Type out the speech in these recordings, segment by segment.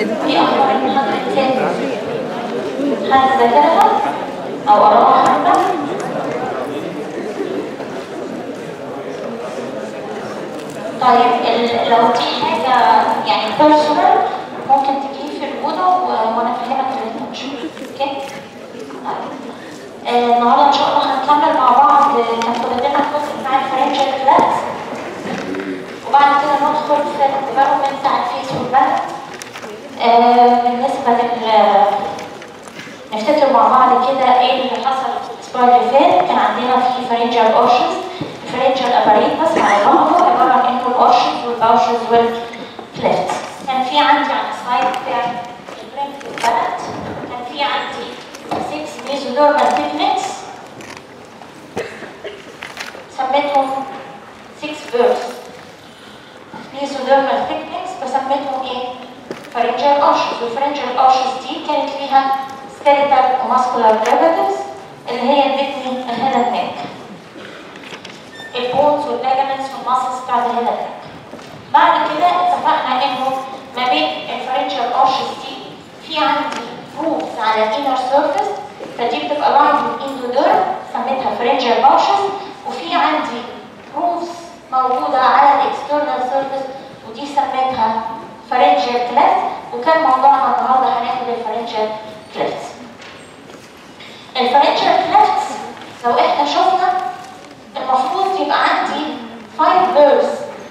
ايه اخبار المحاضره اللي فاتت حد ذاكرها او قراها حتى طيب ال- لو دي حاجه يعني بيرسونال ممكن تجي في الاوضه و- وانا افهمك اللي نشوف اوكي طيب. آه، النهارده ان شاء الله هنكمل مع بعض آه، كان فاضل لنا الجزء بتاع الفرنجل كلاس وبعد كده ندخل في الديفلوبمنت بتاع الفيس والبلد آه، بالنسبه لل نفتكر مع بعض كده ايه اللي حصل الاسبوع اللي فات كان عندنا في فرنجل اورشنز الفرنجل اباريتس على بعضه عباره عن انه الاورشنز والباوشنز والكليفت كان في عندي على السلايد بتاع البرنت والبلد كان في عندي 6 ميزودورمال تكنيكس سميتهم 6 بيرز ميزودورمال تكنيكس بسميتهم ايه؟ فرنجال اوشز والفرنجال اوشز دي كانت ليها سكيليتال وماسكولار ديريفاتيفز اللي هي ادتني الهيد نيك البونز والليجمنتس والماسلز بتاعت الهيد نيك بعد كده اتفقنا انه ما بين الفرنجال اوشز دي في عندي روفز على الانر سيرفيس فدي بتبقى لاين الاندوديرم سميتها فرنجال اوشز وفي عندي روفز موجوده على الاكسترنال سيرفيس ودي سميتها فرنجال كليفت وكان موضوعنا النهارده هناخد الفرنجال كليفت الفرنجال كليفت لو احنا شفنا المفروض يبقى عندي 5 بيرز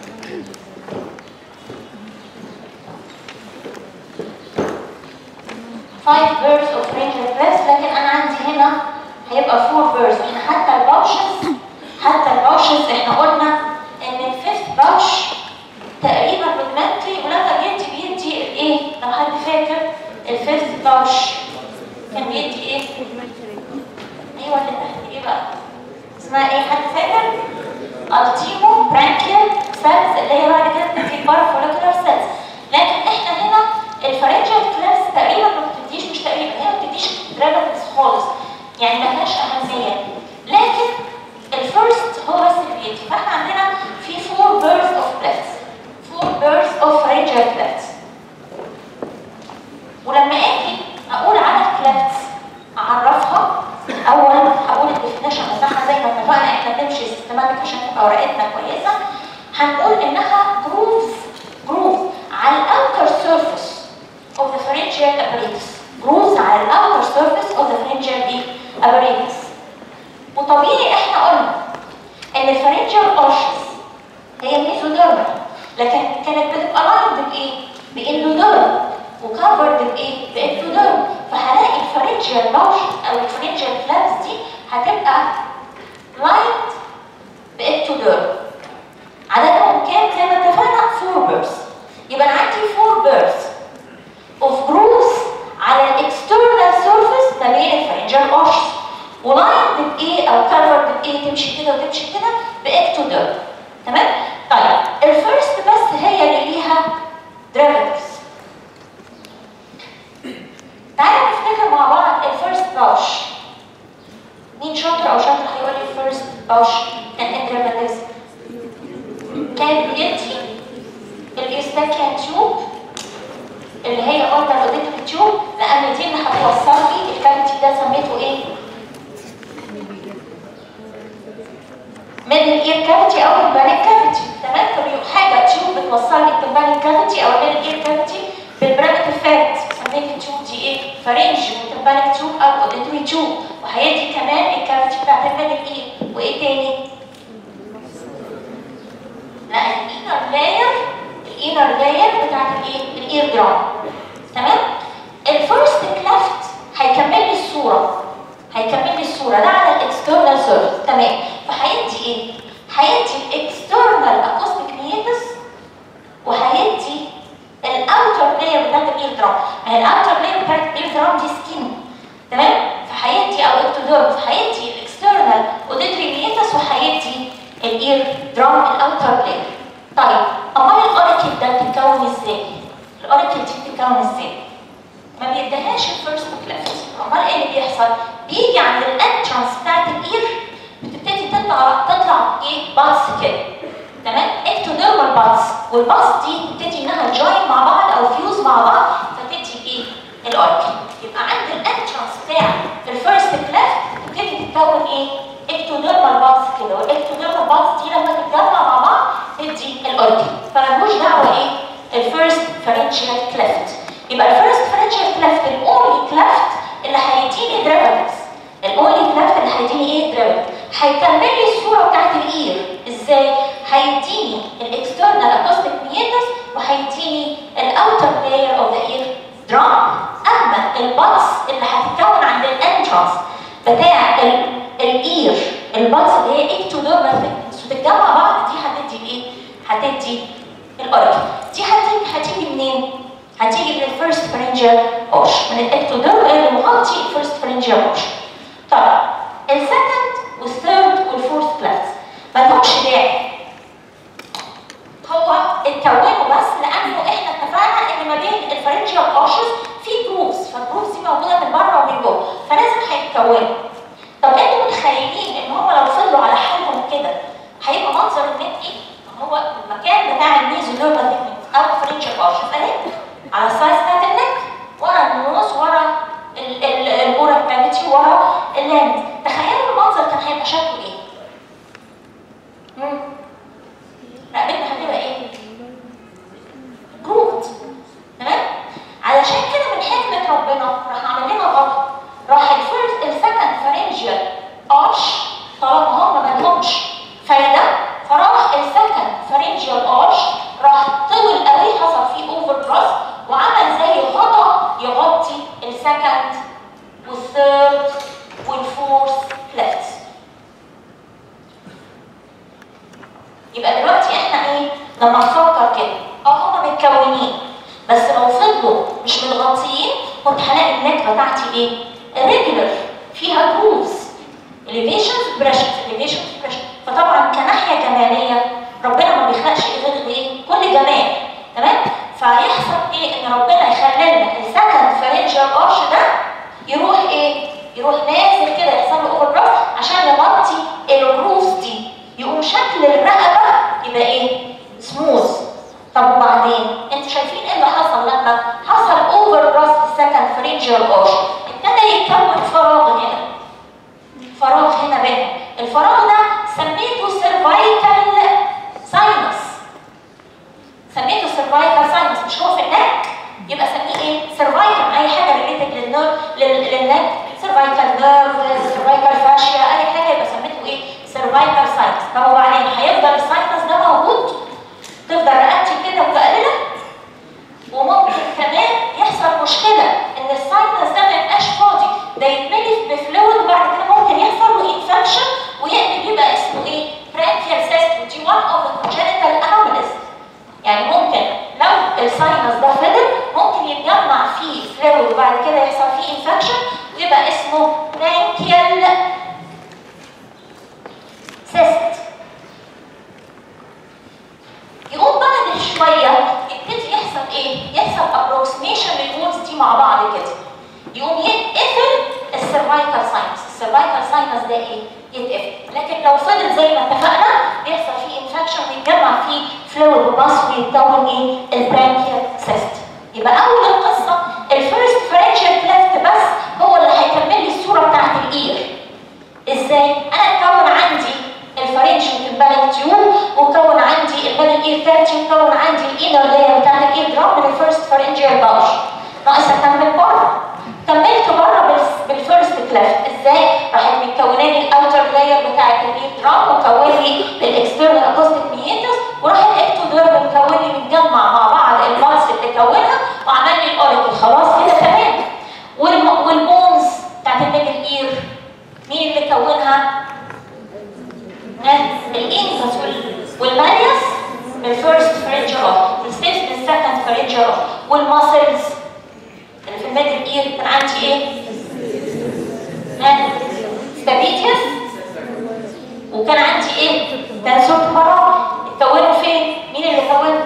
five birds of ranger crest لكن انا عندي هنا هيبقى four birds احنا حتى الباوشز حتى الباوشز احنا قلنا ان الفيفث باوش تقريبا بالمنتلي ولما بيدي بيدي الايه لو حد فاكر الفيفث باوش كان بيدي ايه ايوه اللي تحت ايه بقى اسمها ايه حد فاكر التيمو برانكيال سيلز اللي هي بعد كده بتدي بارافوليكولار سيلز لكن احنا هنا الفرنجال كلاس تقريبا ما بتديش مش تقريبا هي ما بتديش دريفاتيفز خالص يعني ما لهاش اهميه لكن الفيرست هو بس اللي بيدي فاحنا عندنا في فور بيرز اوف كلاس فور بيرز اوف فرنجال كلاس ولما اجي اقول على الكلاس اعرفها اول هقول الديفينيشن بتاعها زي ما اتفقنا احنا بنمشي سيستماتيك عشان تبقى ورقتنا كويسه هنقول انها جروفز جروف على الاوتر سيرفيس of the pharyngeal apparatus grooves على الاوتر سيرفيس of the pharyngeal ايه apparatus وطبيعي احنا قلنا ان الفرنجال اوشز هي ميزوديرمال لكن كانت بتبقى لايند بايه؟ باندوديرم وكفرد بايه؟ باكتوديرم فهلاقي الفرنجال باوشز او الفرنجال فلابس دي هتبقى لايند باكتوديرم عددهم كام زي ما اتفقنا 4 بيرز يبقى انا عندي 4 بيرز اوف جروفز على الاكسترنال سيرفيس ما بين الفرنجال اوشز ولايند بايه او كفرد بايه تمشي كده وتمشي كده باكتوديرم تمام طيب الفيرست بس هي اللي ليها دريفاتيفز تعالوا نفتكر مع بعض الفيرست باوش مين شاطر او شاطر هيقول لي الفيرست باوش كان ايه دريفاتيفز كان بيدي الاستاكيا تيوب اللي هي قلنا الاوديتيف تيوب لان دي اللي هتوصل لي الكافيتي ده سميته ايه؟ من الاير كافيتي او البانيك كافيتي تمام حاجه تيوب بتوصل لي البانيك كافيتي او من الاير كافيتي بالبراكت فات سميت التيوب دي ايه؟ فرنج وتبانك تيوب او اوديتوري تيوب وهيدي كمان الكافيتي بتاعت الميدل ايه؟ وايه تاني؟ لا الانر لاير الانر لاير بتاعت الايه الاير درام تمام الفيرست كلافت هيكمل لي الصوره هيكمل لي الصوره ده على الاكسترنال سيرفيس تمام فهيدي ايه هيدي الاكسترنال اكوستيك ميتس وهيدي الاوتر لاير بتاعت الاير درام ما هي الاوتر لاير بتاعت الاير درام دي سكين تمام فهيدي او اكتوديرم فهيدي الاكسترنال اوديتري ميتس وهيدي الاير درام الاوتر لاير طيب امال الاوريكل ده بتتكون ازاي الاوريكل دي بتتكون ازاي ما بيديهاش الفيرست كلافت امال ايه اللي بيحصل بيجي عند الانترانس بتاعت الاير بتبتدي تطلع تطلع ايه بالس كده تمام اكتوديرمال بالس والبالس دي بتبتدي انها جوين مع بعض او فيوز مع بعض الاركي يبقى عند الانترانس بتاع الفيرست كليفت تبتدي تتكون ايه؟ اكتوديرمال بادز كده والاكتوديرمال بادز دي لما تتجمع مع بعض تدي الاركي فملوش دعوه ايه؟ الفيرست فرنشال كليفت يبقى الفيرست فرنشال كليفت الاونلي كليفت اللي هيديني دريفاتيفز الاونلي كليفت اللي هيديني ايه دريفاتيف هيكمل لي الصوره بتاعت الاير ازاي؟ هيديني الاكسترنال اكوستيك ميتس وهيديني الاوتر لاير اوف ذا اير درام اما البلس اللي هتتكون عند الانترانس بتاع الاير البلس اللي هي اكتوديرمال ثيكنس وتتجمع بعض دي هتدي ايه؟ هتدي الاوركي دي هتيجي هتيجي منين؟ هتيجي من الفيرست فرنجر اوش من الاكتوديرم اللي مغطي الفيرست فرنجر اوش طبعا السكند والثيرد والفورث كلاس ما لهمش داعي هو اتكونوا بس لانه احنا اتفقنا ان ما بين الفرنجيال اوشز في جروفز فالجروفز دي موجوده من بره ومن جوه فلازم هيتكونوا طب انتوا متخيلين ان هم لو فضلوا على حالهم كده هيبقى منظر النت ايه؟ هو المكان بتاع الميزو نيرفال او الفرنجيال اوشز اهي على السايز بتاعت النك ورا النوز ورا الاورا كافيتي ورا اللانز تخيلوا المنظر كان هيبقى شكله ايه؟ امم رقبتنا هتبقى ايه؟ جروت تمام؟ علشان كده من حكمة ربنا راح عمل لنا غلط راح الفيرست السكند فرنجيال ارش طالما هم ما لهمش فايدة فراح السكند فرنجيال ارش راح طول قوي حصل فيه اوفر دراس وعمل زي غطا يغطي السكند والثيرد والفورث كليفت يبقى دلوقتي احنا ايه لما نفكر كده اه هما متكونين بس لو فضلوا مش متغطيين كنت هلاقي النك بتاعتي ايه ريجولر فيها جروفز elevations pressures elevations pressures فطبعا كناحيه جماليه ربنا ما بيخلقش غير ايه كل جمال تمام فيحصل ايه ان ربنا يخلي لنا السكند فرنجال ارش ده يروح ايه يروح نازل كده يحصل له اوفر عشان يغطي الجروفز دي يقوم شكل الرقبه يبقى ايه سموث طب وبعدين انتوا شايفين ايه اللي حصل لما حصل اوفر براس السكند فرنجال ارش ابتدى يتكون فراغ هنا فراغ هنا بينهم الفراغ ده سميته سيرفايكال ساينس سميته سيرفايكال ساينس مش هو في النك يبقى سميه ايه سيرفايكال اي حاجه ريليتد للنر للنك سيرفايكال نيرف سيرفايكال فاشيا اي حاجه يبقى سميته ايه سيرفايكال ساينس طب وبعدين هيفضل الساينس ده موجود تفضل رقبتي كده مقلله وممكن كمان يحصل مشكله ان الساينس ده ما يبقاش فاضي ده يتملي بفلويد وبعد كده ممكن يحصل له انفكشن ويقلب يبقى اسمه ايه؟ برانكيال سيست ودي one of the congenital anomalies يعني ممكن لو الساينس ده فضل ممكن يتجمع فيه فلويد وبعد كده يحصل فيه انفكشن ويبقى اسمه برانكيال سيست يقوم بعد شويه يبتدي يحصل ايه؟ يحصل ابروكسيميشن للبونز دي مع بعض كده. يقوم يتقفل السيرفايكال ساينس، السيرفايكال ساينس ده ايه؟ يتقفل، لكن لو فضل زي ما اتفقنا بيحصل فيه انفكشن ويتجمع فيه فلويد وباص ويتكون ايه؟ البرانكيال سيست. يبقى اول القصه الفيرست فرنجل كليفت بس هو اللي هيكمل لي الصوره بتاعت الاير. ازاي؟ انا اتكون عندي الفرنج والبالك تيوب وكون عندي البالك اير تاتش وكون عندي الانر لاير بتاعت الاير درام من الفيرست فرنجيال باوش ناقص اكمل بره كملت بره بالفيرست كليفت ازاي؟ راحت مكونه لي الاوتر لاير بتاعت الاير درام وكون لي الاكسترنال اكوستيك ميتس وراح الاكتوديرم مكون لي متجمع مع بعض البالس اللي كونها وعمل لي الاوريكل خلاص كده تمام والبونز بتاعت الميدل اير مين اللي كونها؟ الانفس والماليوس من الفيرست فرنجر والستيفز من السكند فرنجر والماسلز اللي في الميدل اير كان عندي ايه؟ ستابيتيوس وكان عندي ايه؟ تنسور مرة اتكونوا فين؟ مين اللي كون؟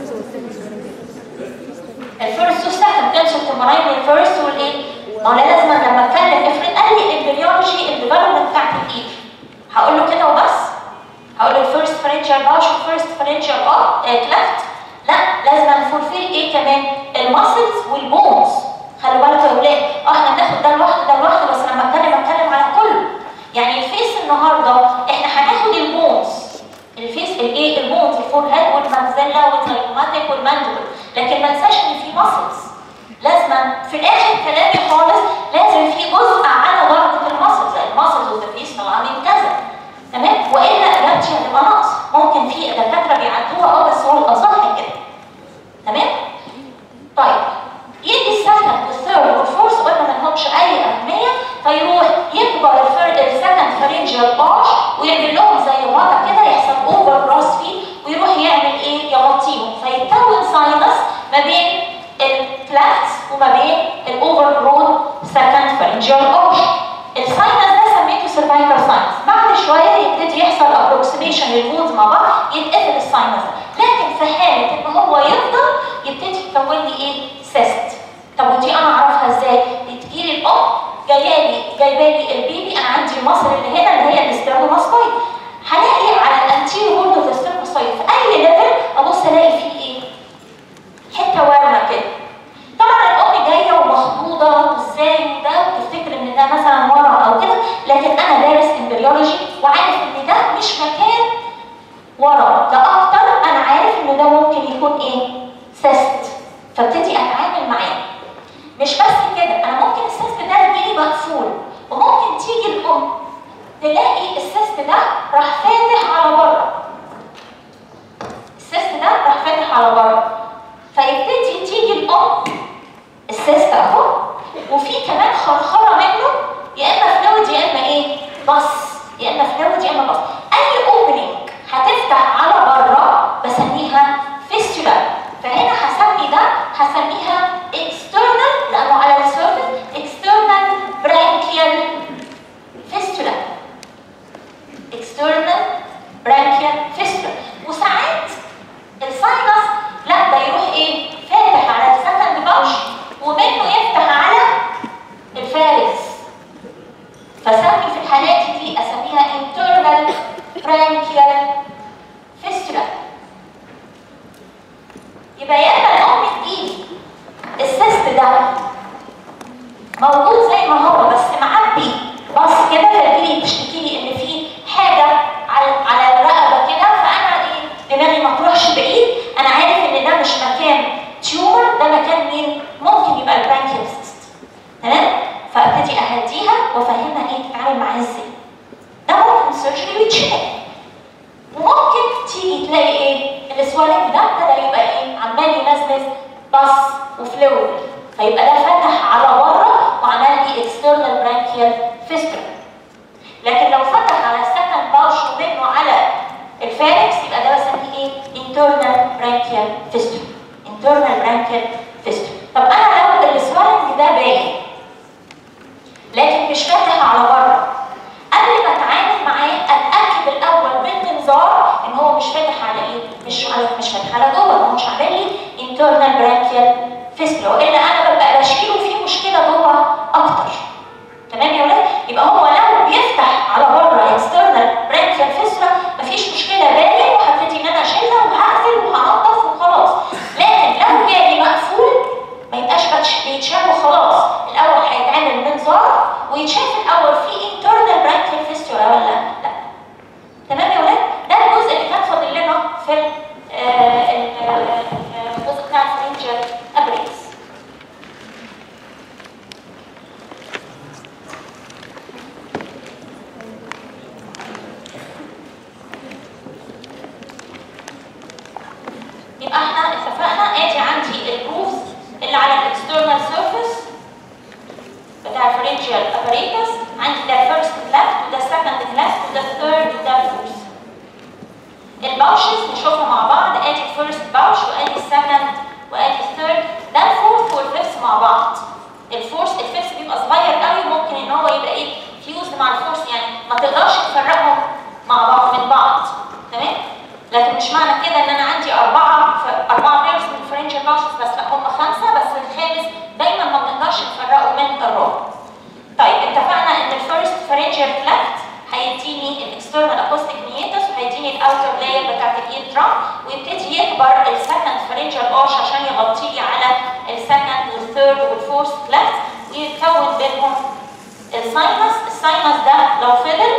الفيرست والسكند تنسور تمرين الفيرست والايه؟ ما انا لازم لما اتكلم افرض قال لي الامبريولوجي الديفلوبمنت بتاعت الاير هقول له كده وبس هقول له الفيرست فرنجر باش والفيرست فرنجر اه كلفت لا لازم نفولفيل ايه كمان الماسلز والبونز خلي بالك يا ولاد اه احنا بناخد ده لوحده ده لوحده بس لما اتكلم اتكلم على كله يعني الفيس النهارده احنا هناخد البونز الفيس الايه البونز الفور هيد والمانزيلا والزيجوماتيك والماندبل لكن ما تنساش ان في ماسلز لازم في الاخر كلامي خالص لازم في جزء على درجه الماسلز الماسلز والفيس طالعين كذا تمام والا اجابتي هتبقى ناقص ممكن في دكاتره بيعدوها اه بس هو الاصح كده تمام طيب يجي السكند والثيرد والفورث قلنا ما لهمش اي اهميه فيروح يكبر الفرد السكند فرنجيال ارش ويعمل لهم زي وضع كده يحصل اوفر براس فيه ويروح يعمل ايه يغطيهم فيتكون ساينس ما بين الكلافت وما بين الاوفر برود سكند فرنجيال ارش الساينس ده سميته سيرفايكال ساينس بعد شويه يبتدي يحصل ابروكسيميشن للفودز مع بعض يتقفل الساينس ده لكن في حاله ان هو يفضل يبتدي يكون لي ايه سيست طب ودي انا اعرفها ازاي بتجيلي الام جايه لي جايبه لي البيبي انا عندي المصل اللي هنا اللي هي الاستراتوماستويد هلاقي على الانتيريور وورد اوف الاستراتوماستويد في اي ليفل ابص الاقي فيه ايه حته ورمه كده طبعا الام جايه ومخضوضه وازاي ده وتفتكر ان ده مثلا ورم او كده لكن انا دارس امبريولوجي وعارف ان ده مش مكان ورم ده اكتر انا عارف ان ده ممكن يكون ايه سيست فابتدي اتعامل معاه مش بس كده انا ممكن السيست ده يجيلي مقفول وممكن تيجي الام تلاقي السيست ده راح فاتح على بره السيست ده راح فاتح على بره فيبتدي تيجي الام السيست اهو وفي كمان خرخره منه يا اما فلويد يا اما ايه بص يا اما فلويد يا اما بص اي اوبننج هتفتح على بره بسميها فيستولا فهنا هسمي ده هسميها external لانه على السيرفس external branchial fistula external branchial fistula وساعات الساينس لا ده يروح ايه فاتح على السكند باوش ومنه يفتح على الفارس فسمي في الحالات دي اسميها internal branchial fistula يبقى يا اما الام تجيلي السيست ده موجود زي ما هو بس معبي بص كده فتجيلي تشتكي لي ان في حاجه على على الرقبه كده فانا ايه دماغي ما تروحش بعيد انا عارف ان ده مش مكان تيومر ده مكان مين ممكن يبقى البرانكيال سيست تمام فابتدي اهديها وافهمها ايه تتعامل معاه ازاي ده ممكن سيرجري ويتشال وممكن تيجي تلاقي ايه السوالف ده ابتدى يبقى ايه عمال ينزنز بص وفلويد فيبقى ده فتح على بره وعمل لي اكسترنال برانكيال فيستر لكن لو فتح على السكند باوش ومنه على الفاركس يبقى ده بسميه ايه internal branchial fistula internal branchial fistula طب انا لو السوالف ده باين لكن مش فاتح على بره قبل ما اتعامل معاه اتاكد الاول بالمنظار ان هو مش فاتح على ايه؟ مش على مش فاتح على جوه هو مش عامل لي internal branchial fistula والا انا ببقى بشيله فيه مشكله جوه اكتر. تمام يا ولاد؟ يبقى هو لو بيفتح على بره external branchial fistula مفيش مشكله باين وهبتدي ان انا اشيلها وهقفل وهنضف وخلاص. لكن لو جالي مقفول ما يبقاش بيتشال وخلاص الاول هيتعمل منظار ويتشاف الاول في internal branchial fistula ولا لا تمام يا ولاد ده الجزء اللي كان فاضل لنا في الجزء بتاع الفرنجال ابريكس يبقى احنا اتفقنا ادي عندي الجروفز اللي على الاكسترنال سيرفيس بتاع الفرنجيال اباريتس عندي ده الفيرست كلافت وده السكند كلافت وده الثيرد وده الفورث الباوشز نشوفها مع بعض ادي الفيرست باوش وادي السكند وادي الثيرد ده الفورث والفيفث مع بعض الفورث الفيفث بيبقى صغير قوي ممكن ان هو يبقى ايه فيوزد مع الفورث يعني ما تقدرش تفرقهم مع بعض من بعض تمام لكن مش معنى كده ان انا عندي اربعه اربعه بيرز من الفرنجيال باوشز بس لا هم خمسه بس الخامس دايما ما بنقدرش نفرقه من الرابع طيب اتفقنا ان الفيرست فرنجيال كلافت هيديني الاكسترنال اكوستيك ميتس وهيديني الاوتر لاير بتاعت الاير درام ويبتدي يكبر السكند فرنجيال ارش عشان يغطي لي على السكند والثيرد والفورث الساينس الساينس ده لو فضل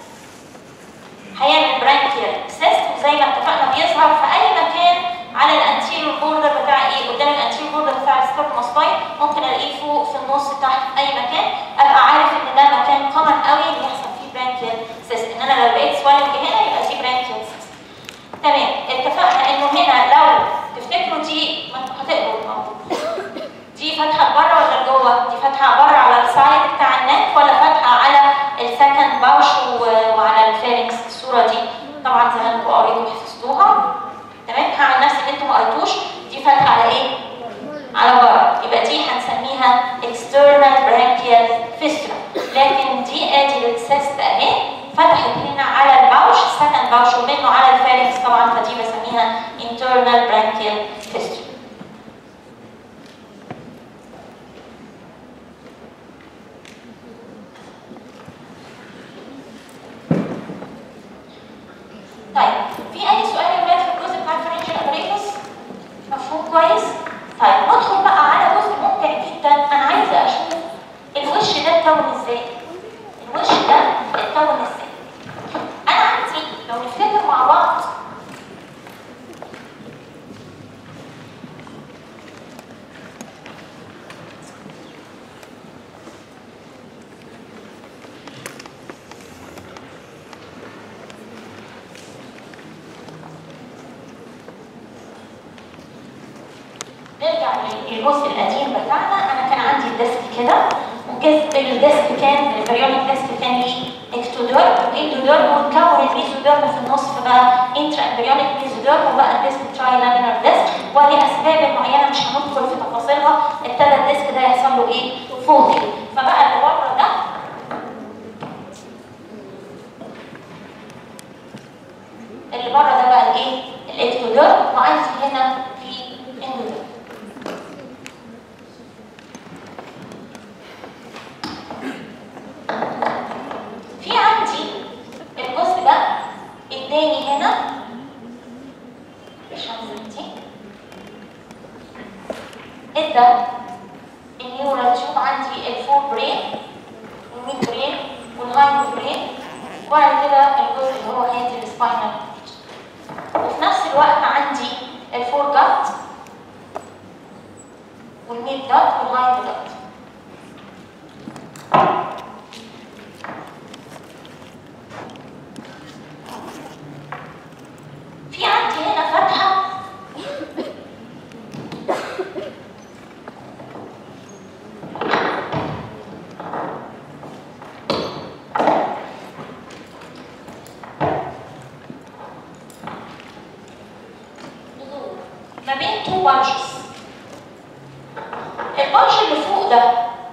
هيعمل برانكيال سيست وزي ما اتفقنا بيظهر في اي مكان على الانتيريور بوردر بتاع ايه قدام الانتيريور بوردر بتاع السبرماسباين ممكن الاقيه فوق في النص تحت اي مكان ابقى عارف ان ده مكان كومن قوي اللي يحصل فيه برانكيال سيست ان انا لو لقيت سوالنج هنا يبقى في برانكيال سيست تمام اتفقنا انه هنا لو تفتكروا دي ما انتوا هتقروا الموضوع دي فاتحه بره ولا جوه؟ دي فاتحه بره على السايد بتاع النك ولا فاتحه على السكند باوش و- وعلى الفيرنكس الصوره دي طبعا زي ما انتوا قريتوا وحفظتوها تمام هعمل نفسي ان انتوا ما قريتوش دي فاتحه على ايه؟ على بره يبقى دي هنسميها external branchial fistula لكن دي ادي السيست اهي فتحت هنا على الباوش السكند باوش ومنه على الفيرنكس طبعا فدي بسميها internal branchial fistula طيب في اي سؤال يا ولاد في الجزء بتاع الفرنشال ابريتس مفهوم كويس طيب ندخل بقى على جزء ممتع جدا انا عايزه اشوف الوش ده اتكون ازاي الوش ده اتكون ازاي انا عندي لو نفتكر مع بعض نرجع للجزء القديم بتاعنا انا كان عندي الديسك كده وجزء الديسك كان البريونيك ديسك كان ليه اكتوديرم والاندوديرم وتكون الميزوديرم في النص فبقى انترا امبريونيك ميزوديرم وبقى الديسك تراي لامينر ديسك ولاسباب معينه مش هندخل في تفاصيلها ابتدى الديسك ده يحصل له ايه؟ فولدنج فبقى اللي بره ده اللي بره ده بقى الايه؟ الاكتوديرم وعندي هنا في اندوديرم في عندي الجزء ده اداني هنا مش دي ادى النيورال تيوب عندي الفور برين والميد برين والهايند برين وبعد كده الجزء اللي هو هادي السباينال وفي نفس الوقت عندي الفور جات والميد جات والهايند جات في عندي هنا فتحة ما بين تو بانشز البانش اللي فوق ده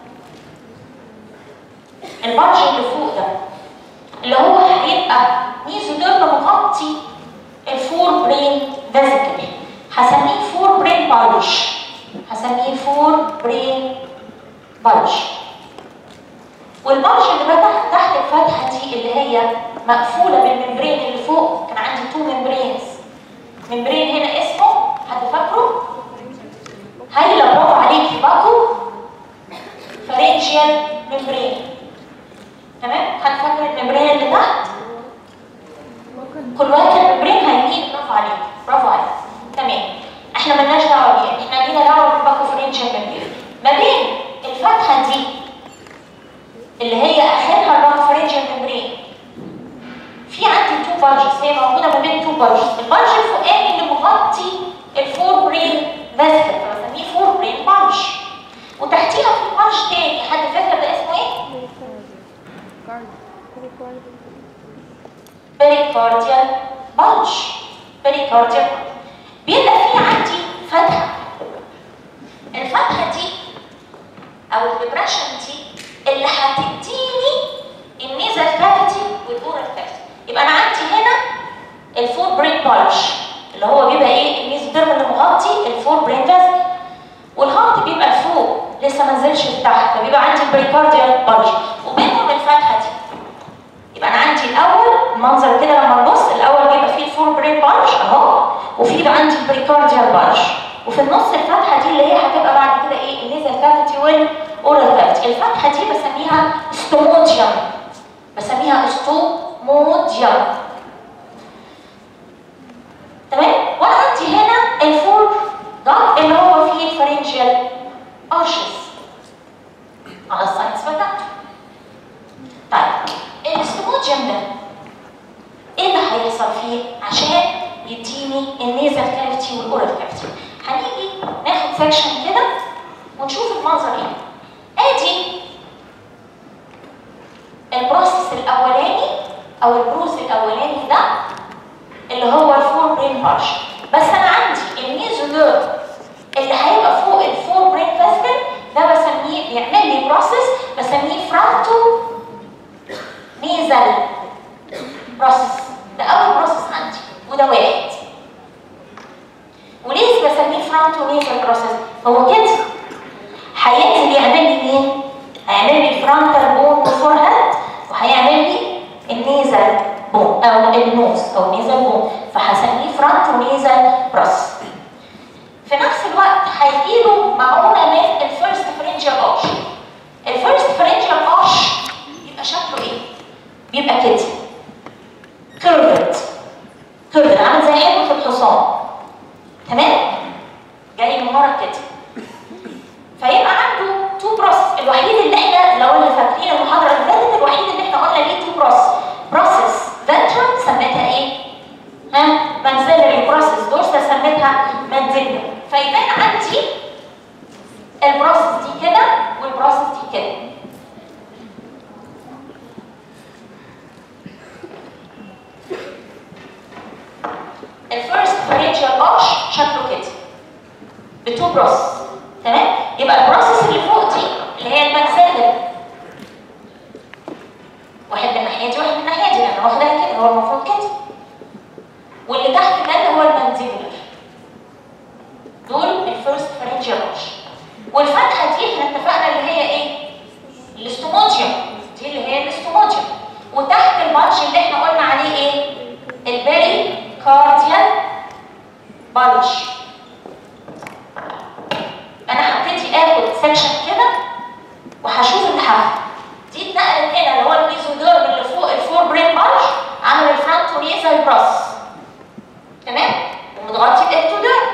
البانش اللي فوق ده اللي هو هيبقى ميزوديرم مغطي الفور برين فيزيكل هسميه فور برين بانش هسميه فور برين بانش والبانش اللي بقى تحت تحت الفتحه دي اللي هي مقفوله بالممبرين اللي فوق كان عندي تو ممبرينز ممبرين هنا اسمه حد فاكره؟ هايله برافو عليكي باكو فرنجيال ممبرين تمام؟ حد فاكر الممبرين اللي تحت؟ كل واحد الممبرين هيمين برافو عليك برافو عليك تمام احنا مالناش دعوه بيها احنا لينا دعوه بالباكو فرنجيال ممبرين ما بين الفتحه دي اللي هي اخرها الباكو فرنجيال ممبرين في عندي تو بادجز هي موجوده ما بين تو بادجز البادج الفوقاني اللي مغطي الفور برين فيسكل فبسميه فور برين بادج وتحتيها في بادج تاني حد فاكر ده اسمه ايه؟ بريكارديال بادج بريكارديال بيبقى في عندي فتحه الفتحه دي او الدبريشن دي اللي هتديني النيزل كافيتي والاورال كافيتي يبقى انا عندي هنا الفور برين بولش اللي هو بيبقى ايه الميزوديرم اللي مغطي الفور برين فيزل والهارت بيبقى لفوق لسه ما نزلش لتحت فبيبقى عندي البريكارديال بولش وبينهم الفتحه دي يبقى انا عندي الاول المنظر كده لما نبص الاول بيبقى فيه الفور برين بولش اهو وفي بقى عندي البريكارديال بولش وفي النص الفتحه دي اللي هي هتبقى بعد كده ايه النيزل كافيتي والاورال كافيتي الفتحه دي بسميها ستون استوموديوم بسميها استوموديوم تمام وانا عندي هنا الفور ده اللي هو فيه الفرنجيال ارشز على الساينس بتاعته طيب الاستوموديوم ده ايه اللي هيحصل فيه عشان يديني النيزل كافيتي والاورال كافيتي هنيجي ناخد سكشن كده ونشوف المنظر ايه ادي البروسيس الاولاني او البروز الاولاني ده اللي هو الفور برين بارش بس انا عندي الميزولور اللي هيبقى فوق الفور برين فاسكل ده بسميه بيعمل لي بروسيس بسميه فرانتو نيزل بروسيس ده اول بروسيس عندي وده واحد وليه بسميه فرونتو نيزل بروسيس هو كده هينزل يعمل لي مين هيعمل لي فرونتال بون وفور هيد وهيعمل لي النيزل بون او النوز او نيزل بون فهسميه فرونتو نيزل بروسيس في نفس الوقت هيجيله معونه من الفيرست فرنجال ارش الفيرست فرنجال ارش يبقى شكله ايه بيبقى كده كيرفت كيرفت عامل زي حلوة الحصان تمام جاي من ورا كده فيبقى عنده تو بروسس الوحيد اللي احنا لو اللي فاكرين المحاضره اللي فاتت الوحيد اللي احنا قلنا ليه تو بروسس بروسس فنترال سميتها ايه؟ ها مانزيلري بروسس دورسال سميتها مانديبلر فيبان عندي البروسس دي كده والبروسس دي كده الفيرست فرنجال ارش شكله كده بتو بروسس تمام يبقى البروسس اللي فوق دي اللي هي الماكسيلر واحد من الناحيه دي واحد من الناحيه دي لان واخدها كده هو المفروض كده واللي تحت ده اللي هو المانديبولر دول الفيرست فرنجال ارش والفتحه دي احنا اتفقنا اللي هي ايه؟ الاستوموديوم دي اللي هي الاستوموديوم وتحت البانش اللي احنا قلنا عليه ايه؟ البيري كارديال بلج انا هبتدي اخد سكشن كده وهشوف اللي هاخده دي اتنقلت هنا اللي هو الميزوديرم اللي فوق الفور برين بلج عامل الفرونتو نيزال براس تمام ومتغطي بالاكتوديرم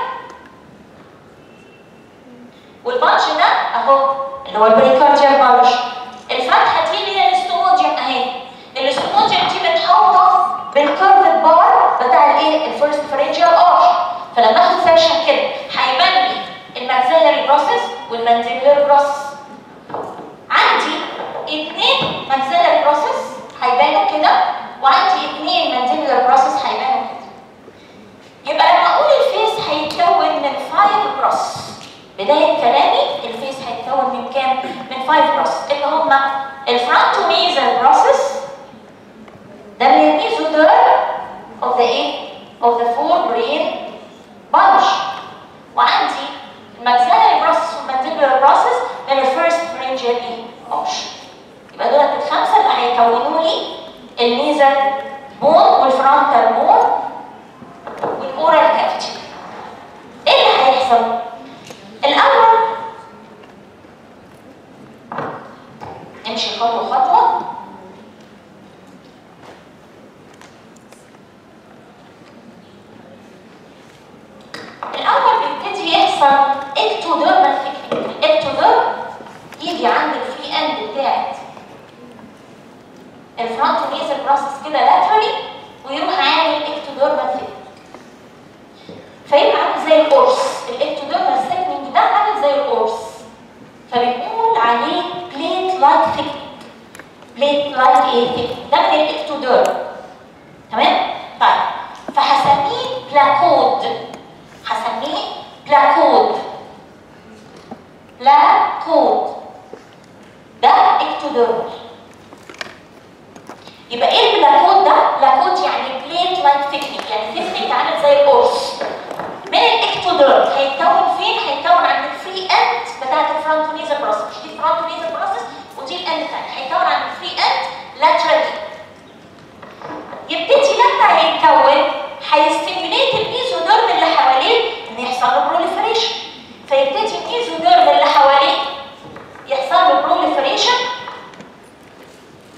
والبلج ده اهو اللي هو البريكارديال بلج الفتحه دي اللي هي الاستوموديوم اهي الاستوموديوم دي متحوطه بالكارفت بار بتاع الايه الفيرست فرنجال ارش فلما اخد سكشن كده هيبان لي الماكسيلري بروسيس والمانديبولار بروسيس عندي اثنين ماكسيلري بروسيس هيبانوا كده وعندي اثنين مانديبولار بروسيس هيبانوا كده يبقى لما اقول الفيس هيتكون من 5 بروسيس بدايه كلامي الفيس هيتكون من كام؟ من 5 بروسيس اللي هم الفرونتوميزال بروسيس ده من الميزوديرم of the ايه؟ of the four brain bunch وعندي الماكسيلري بروسيس والمانديبولار بروسيس من الفيرست فرنجال ايه؟ اوش يبقى دول الخمسه اللي هيكونوا لي الميزل بون والفرونتال بون والاورال كافيتي ايه اللي هيحصل؟ الاول نمشي خطوه خطوه الاول بيبتدي يحصل اكتوديرمال ثيكنينج الاكتوديرم يجي عند الفري اند بتاعت الفرونتو نيزل بروسس كده لاترالي ويروح عامل اكتوديرمال ثيكنينج فيبقى عامل زي القرص الاكتوديرمال ثيكنينج ده عامل زي القرص فبنقول عليه بليت لايك ثيكنينج بليت لايك ايه ثيكنينج ده من الاكتوديرم تمام طيب فهسميه بلاكود هسميه بلاكود بلاكود ده اكتوديرمال يبقى ايه البلاكود ده؟ بلاكود يعني بليت لايك ثيكنينج يعني ثيكنينج عامل زي القرص من الاكتوديرم هيتكون فين؟ هيتكون عند الفري اند بتاعت الفرونتونيزال بروسس مش دي الفرونتونيزال بروسس ودي الاند الثاني هيتكون عند الفري اند لاترالي يبتدي لما هيتكون هيستيميليت الميزوديرم اللي حواليه ان يحصل له بروليفريشن فيبتدي الميزوديرم اللي حواليه يحصل له بروليفريشن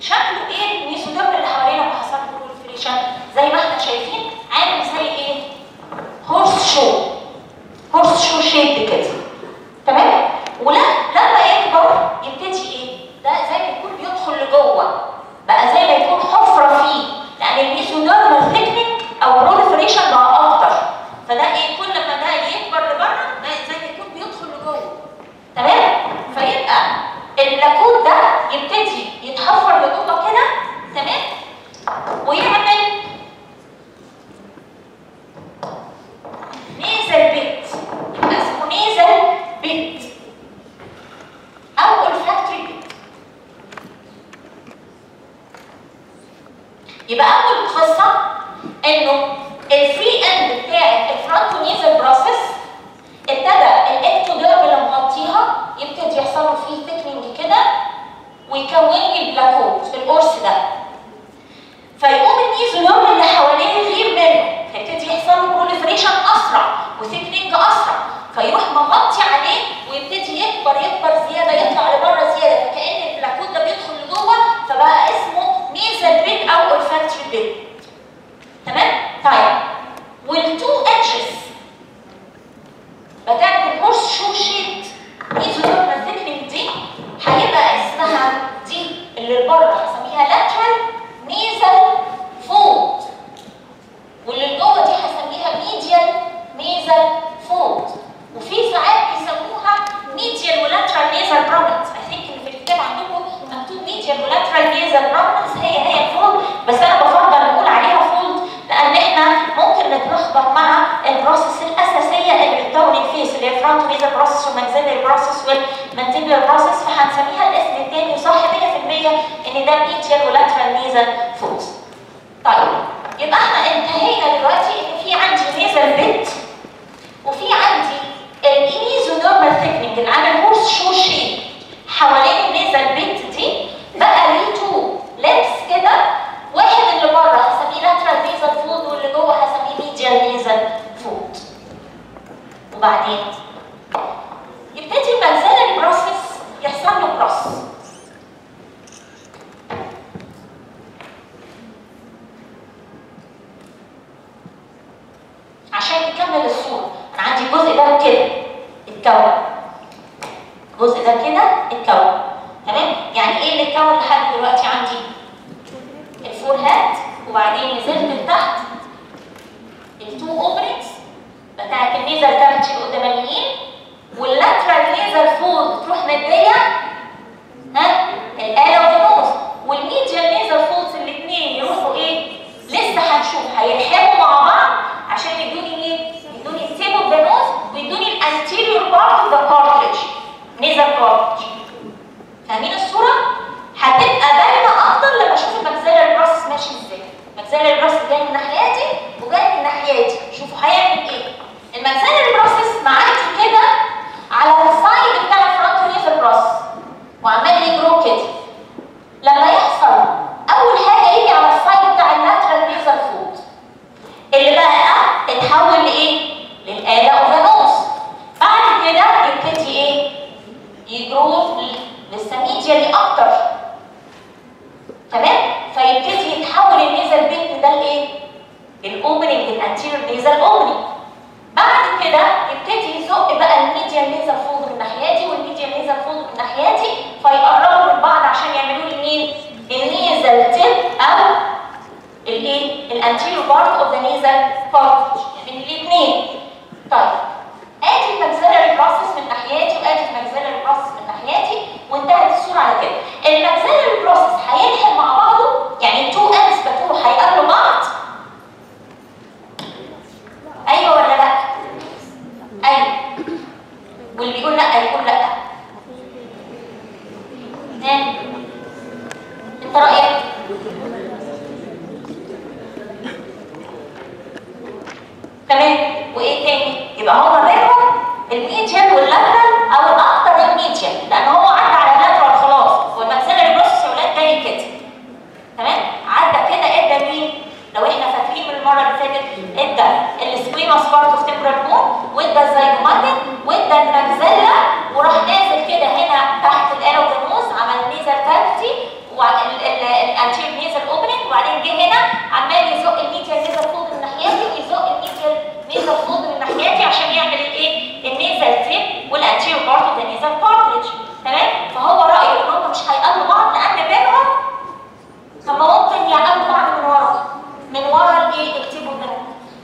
شكله ايه الميزوديرم اللي حوالينا ما حصل له بروليفريشن زي ما احنا شايفين عامل زي ايه هورس شو هورس شو شيب كده تمام ولا لما يكبر يبتدي ايه ده زي ما يكون بيدخل لجوه بقى زي ما يكون حفره فيه لان الميزوديرمال ثيكنينج او بروليفريشن بقى اكتر فده ايه كل ما ده يكبر لبره ده زي ما يكون بيدخل لجوه تمام فيبقى اللاكوت ده يبتدي يتحفر لجوه كده تمام ويعمل نيزل بيت يبقى اسمه نيزل بيت او olfactory بيت يبقى اول قصه انه الفري اند بتاعت الفرونتو نيزل بروسيس ابتدى الاكتوديرم اللي مغطيها يبتدي يحصل له فيه ثيكنينج كده ويكون لي البلاكوت القرص ده فيقوم الميزولوم اللي حواليه يغير منه فيبتدي يحصل له بروليفريشن اسرع وثيكنينج اسرع فيروح مغطي عليه ويبتدي يكبر يكبر زياده يطلع لبره زياده فكان البلاكوت ده بيدخل لجوه فبقى اسمه ميزل بيت او اولفاكتوري بيت تمام؟ طيب والتو اتشز بتاعت الهورس شو شيت ميزولوم ثيكنينج دي هيبقى اسمها دي اللي بره هسميها لاترال نيزل فولد واللي جوه دي هسميها ميديال نيزل فولد وفي ساعات بيسموها ميديال ولاترال نيزل بروبلمز اي ثينك اللي في الكتاب عندكم مكتوب ميديال ولاترال نيزل بروبلمز هي هي الفولد بس انا بفضل نقول عليها فولد لان احنا ممكن نتلخبط مع البروسيس الاساسيه اللي بتكون الفيس اللي هي فرونت نيزل بروسيس والماكسيلري بروسيس والمانتيبيولار بروسيس فهنسميها الاسم الثاني وصح 100% ان ده ميديال ولاترال نيزل فولد طيب يبقى احنا انتهينا دلوقتي ان في عندي نيزل بيت وفي عندي الايميزونورمال ثيكنينج اللي عامل هورس شو شيب حوالين النيزل بيت دي بقى ليه تو لبس كده واحد اللي بره هسميه لاترال نيزل فود واللي جوه هسميه ميديال نيزل فود وبعدين يبتدي المنزل بروسيس يحصل له بروسس عشان نكمل الصورة أنا عندي الجزء ده كده اتكون الجزء ده كده اتكون تمام يعني ايه اللي اتكون لحد دلوقتي عندي الفور هات وبعدين نزلت لتحت التو اوبننجز بتاعت النيزل كافيتي القدامانيين واللاترال نيزل فولد تروح مديه ها الاله والنوز والميديال نيزل فولدز الاثنين يروحوا ايه لسه هنشوف هيلحموا مع بعض عشان يدوني مين؟ يدوني التيب اوف ذا نوز ويدوني الانتيريور بارت اوف ذا كارتلج نيزل كارتلج فاهمين الصوره؟ هتبقى باينه اكتر لما اشوف الماكسيلر بروسس ماشي ازاي الماكسيلر بروسس جاي من الناحيه دي وجاي من الناحيه دي شوفوا هيعمل ايه الماكسيلر بروسس معاكي كده على السايد بتاع الفرونت نيزل بروسس وعمال يجرو كده لما يحصل اول حاجه يجي على السايد بتاع اللاترال نيزل فود اللي بقى اتحول لايه؟ للآلة اوفانوس بعد كده يبتدي ايه؟ يجرو لسه ميديالي اكتر تمام؟ فيبتدي يتحول النيزل بيت ده لايه؟ الاوبننج الانتيريور نيزل اوبننج بعد كده يبتدي يزق بقى الميديال نيزل فولد من ناحيتي والميديال نيزل فولد من ناحيتي فيقربوا من بعض عشان يعملوا لي مين؟ النيزل تيب او الايه؟ الانتيريور بارت اوف ذا نيزل بارت يعني الاثنين طيب ادي الماكسيلري بروسس من ناحيتي وادي الماكسيلري بروسس من ناحيتي وانتهت الصوره على كده الماكسيلري بروسس هيلحم مع بعضه يعني التو اندز بتوعه هيقابلوا بعض ايوه ولا لا؟ ايوه واللي بيقول لا يقول لا ها انت رايك؟ تمام وايه تاني؟ يبقى هما بينهم الميديان واللاترال او الاكتر الميديان لان هو عدى على اللاترال خلاص والماكسيلري بروسس يا ولاد جاي كده تمام؟ عدى كده ادى مين؟ لو احنا فاكرين من المره اللي فاتت ادى السكويموس بارت اوف تمبرال بون وادى الزيجوماتيك وادى الماكسيلا وراح نازل كده هنا تحت الالوجينوز عمل نيزل كافيتي الانتير نيزل اوبننج وبعدين جه هنا عمال يزق الميديا نيزل فولد من ناحيتي ويزق الميديا نيزل فولد من ناحيتي عشان يعمل الايه النيزل تيب والانتير بارت ده نيزل كارتريج تمام فهو رايه ان هم مش هيقابلوا بعض لان بينهم طب ما ممكن يقابلوا بعض من ورا من ورا الايه التيب ده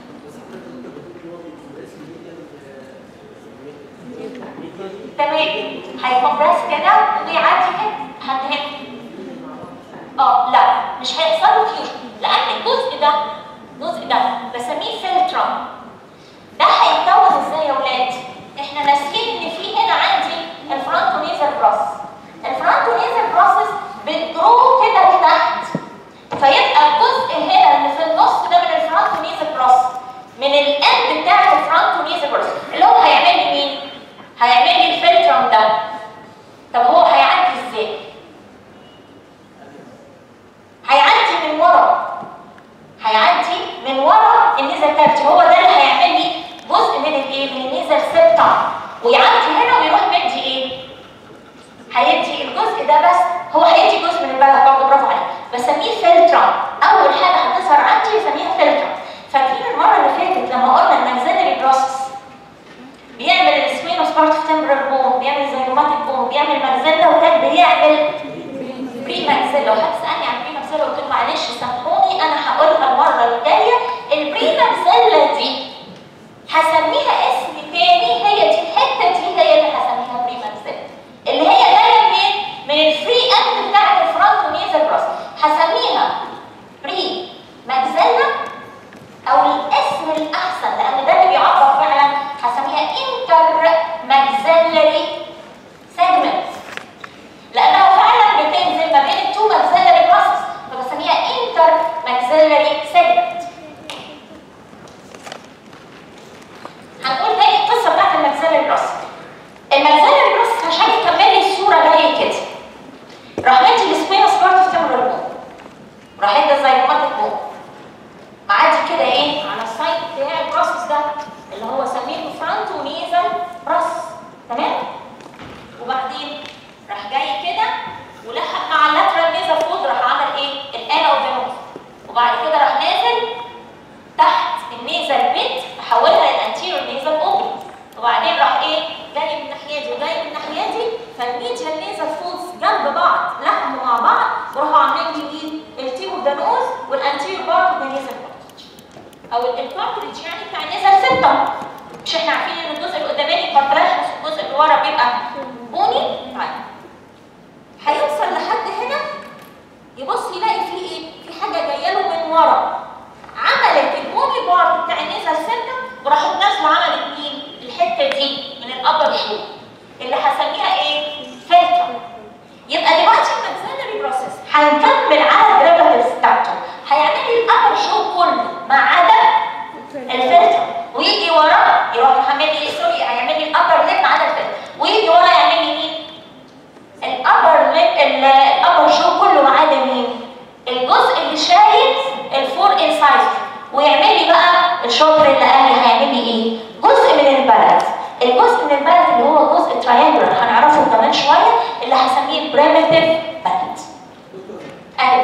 تمام هيكمبرس كده ويعدي كده لحد هنا اه لا مش هيحصل له فيوجن لان الجزء ده الجزء ده بسميه فلترم ده هيتكون ازاي يا ولاد؟ احنا ناسيين ان في هنا عندي الفرونتونيزال بروسس الفرونتونيزال بروسس بتجرو كده لتحت فيبقى الجزء هنا اللي في النص ده من الفرونتونيزال بروسس من الاند بتاع الفرونتونيزال بروسس اللي هو هيعمل لي مين؟ هيعمل لي الفلترم ده طب هو هيعدي ازاي؟ هيعدي من ورا هيعدي من ورا النيزل كافيتي هو ده اللي هيعمل لي جزء من الايه؟ من النيزل سيبتم ويعدي هنا ويروح مدي ايه؟ هيدي الجزء ده بس هو هيدي جزء من البلد برضه برافو عليك بسميه فلترم اول حاجه هتظهر عندي بسميها فلترم فاكرين المره اللي فاتت لما قلنا الماكسيلري بروسس بيعمل السوينوس بارت اوف تمبرال بون بيعمل زيجوماتيك بون بيعمل ماكسيلا وكان بيعمل بري ماكسيلا وهتسالني عن بري ماكسيلا قلت له معلش سامحوني انا هقولها المره الجايه البري ماكسيلا دي هسميها اسم تاني هي دي الحته دي هي اللي هسميها بري ماكسيلا اللي هي جايه منين؟ من الفري اند بتاعت الفرونتونيزال بروس هسميها بري ماكسيلا او الاسم الاحسن لان ده اللي بيعبر فعلا هسميها انتر ماكسيلري سيجمنت لانها فعلا بتنزل ما بين التو ماكسيلري بروسس فبسميها انتر ماكسيلري سيجمنت هنقول تاني القصه بتاعت الماكسيلري بروسس الماكسيلري بروسس عشان يكمل لي الصوره جايه كده راح مدي السبينوس بارت اوف تمبرال بون راح ادى الزيجوماتيك بون معدي كده ايه على السايد بتاع البروسس ده اللي هو سميه فرونتو نيزل بروسس تمام وبعدين راح جاي كده ولحق مع اللاترال نيزل فود راح عمل ايه الانا اوف وبعد كده راح نازل تحت النيزل بيت حولها للانتيريور نيزل اوبن وبعدين راح ايه جاي من الناحيه دي وجاي من الناحيه دي فالميديال نيزل فودز جنب بعض لحموا مع بعض وراحوا عاملين لي مين التيب اوف ذا نوز والانتيريور بارت اوف ذا نيزل او الكارتريج يعني بتاع النيزل سيبتم مش احنا عارفين ان الجزء اللي قداماني كارتراجنس والجزء اللي ورا بيبقى بوني طيب هيوصل لحد هنا يبص يلاقي فيه ايه في حاجه جايه له من ورا عملت البوني بارت بتاع النيزل سيبتم وراحت نازله عملت مين الحته دي من الابر شو اللي هسميها ايه فلتر يبقى دلوقتي الماكسيلري بروسيس هنكمل على الجرافيتال ستراكشر هيعمل لي الابر شو كله ما عدا الفلتر ويجي وراه يروح يعمل لي سوري هيعمل لي الابر ليب ما عدا الفلتر ويجي وراه يعمل لي مين؟ الابر ليب الابر شو كله ما عدا مين؟ الجزء اللي شايل الفور انسايزر ويعمل لي بقى الشاطر اللي قال لي هيعمل لي ايه؟ جزء من البلد الجزء من البلد اللي هو جزء تراينجلر هنعرفه كمان شويه اللي هسميه بريمتيف بلد اهي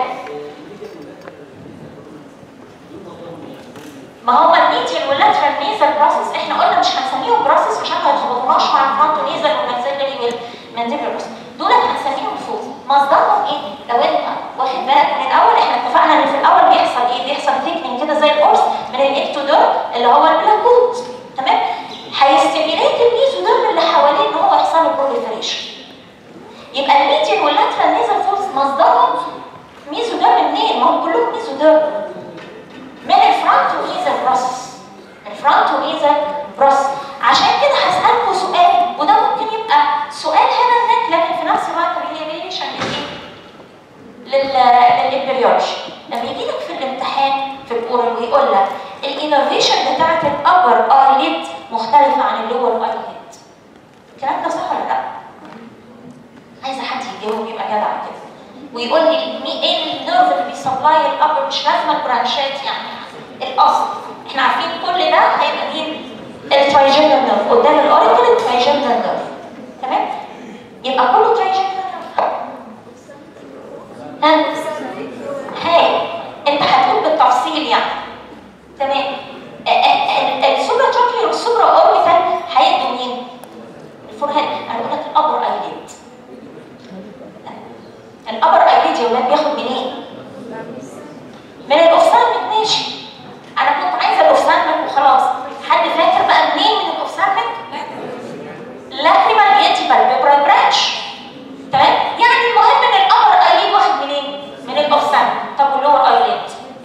ما هو الميديال واللاترال نيزل بروسس احنا قلنا مش هنسميهم بروسس عشان ما يتلخبطوناش مع الفرونتو نيزل والماكسيلري والمانديبولار بروسس دول هنسميهم فوز مصدرهم ايه؟ لو انت واخد بالك من الاول احنا اتفقنا ان في الاول بيحصل ايه؟ بيحصل تيكنينج كده زي القرص من الاكتودير اللي هو البلاكوت تمام؟ هيستيميليت الميزوديرم اللي حواليه ان هو يحصل له بروليفريشن يبقى الميديال واللاترال نيزل فورس مصدرهم ميزوديرم منين؟ ما هم كلهم ميزوديرم من الفرونتو نيزل بروسس الفرونتو نيزل بروسس عشان كده هسألكوا سؤال وده ممكن يبقى سؤال هنا هناك لكن في نفس الوقت ريليشن للامبريولوجي لما يجي لك في الامتحان في الاورال ويقول لك الانوفيشن بتاعت الابر ايليد مختلفه عن اللور ايليد الكلام ده صح ولا لا؟ عايزه حد يجاوب يبقى جدع كده ويقول لي مي ايه النيرف اللي بيسبلاي الابر مش لازم البرانشات يعني الاصل احنا عارفين كل ده هيبقى مين الترايجينال نيرف قدام الاوريكل الترايجينال نيرف تمام يبقى كله ترايجينال نيرف ها تفاصيل يعني تمام السوبرا تراكير والسوبرا اوربيتال هيدوا مين؟ الفورهيد انا بقول لك الابر ايليد الابر ايليد يا ولاد بياخد منين؟ من الاوفسالمنت ماشي انا كنت عايزه الاوفسالمنت وخلاص حد فاكر بقى منين من الاوفسالمنت؟ لاكريمال بيدي بالبيبرال برانش تمام؟ يعني المهم ان الابر ايليد واخد منين؟ من الاوفسالمنت طب واللور ايليد؟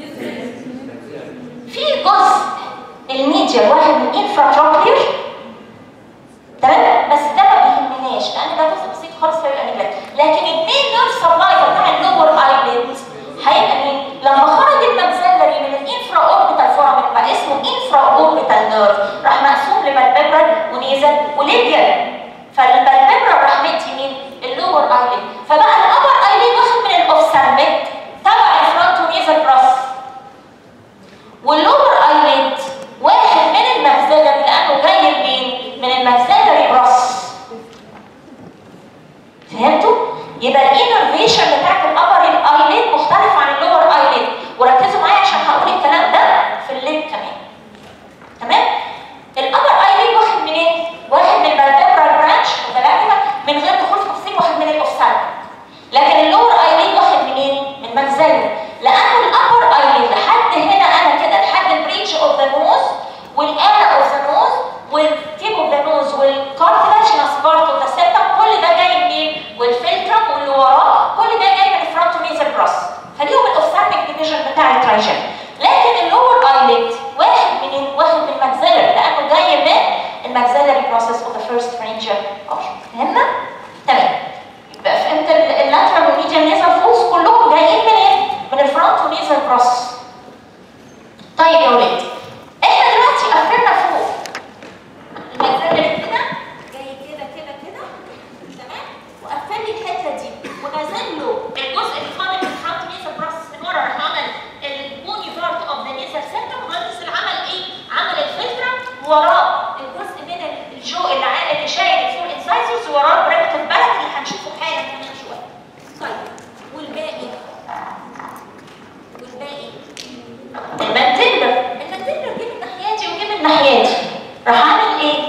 في جزء الميديا واحد من انفراتروكلير تمام بس ده ما بيهمناش لان ده جزء بسيط خالص هيبقى نجلت لكن المين نيرف سبلاي بتاع اللور ايليد هيبقى مين؟ لما خرج الماكسيلري من الانفرا اوربيتال فورامين بقى اسمه انفرا اوربيتال نيرف راح مقسوم لبالبيبرال ونيزل وليبيال فالبالبيبرال راح مدي مين؟ اللور ايليد فبقى الابر ايليد واخد من الاوفسالميك تبع الفرونت ونيزل براس واللور ايليد واخد من الماكسيلري لانه جاي منين؟ من الماكسيلري براس فهمتوا؟ يبقى الانرفيشن بتاعت الابر ايليد مختلف عن اللور ايليد وركزوا معايا عشان هقول الكلام ده في الليد كمان تمام؟ الابر ايليد واخد منين؟ واخد من البالبيبرال برانش متلاعبه من غير دخول في تفصيل واخد من الاوفسالمنت لكن اللور ايليد واخد منين؟ من ماكسيلري لان الابر ايليد لحد هنا انا كده لحد البريتش اوف ذا نوز والانا اوف ذا نوز والتيب اوف ذا نوز والكارتلاجينس بارت اوف ذا سيبتم كل ده جاي منين؟ والفلترم واللي وراه كل ده جاي من الفرونت نيزل براس فليهم الاوفثالميك ديفيجن بتاع الترايجن لكن اللور ايليد واخد منين؟ واخد من الماكسيلري لانه جاي من الماكسيلري بروسيس اوف ذا فيرست فرنجر فهمنا؟ تمام يبقى فهمت اللاترال والميديال نيزل فولز كلهم جايين منين؟ من الفرونت ونيزل براس طيب يا ولاد احنا دلوقتي قفلنا فوق الماكسيلري كده جاي كده كده كده تمام وقفل لي الحته دي ونزل له الجزء اللي فاضل من الفرونت نيزل براس من ورا راح عمل البوني بارت اوف ذا نيزل سيرتم وغير عمل ايه؟ عمل الفلترم وراه الجزء من الجو اللي عا- اللي شايل الفور انسايزرز وراه بريكت البلد اللي هنشوفه حالا كمان شويه. طيب والباقي والباقي المانتيلر المانتيلر جه من ناحيتي وجه من ناحيتي راح اعمل ايه؟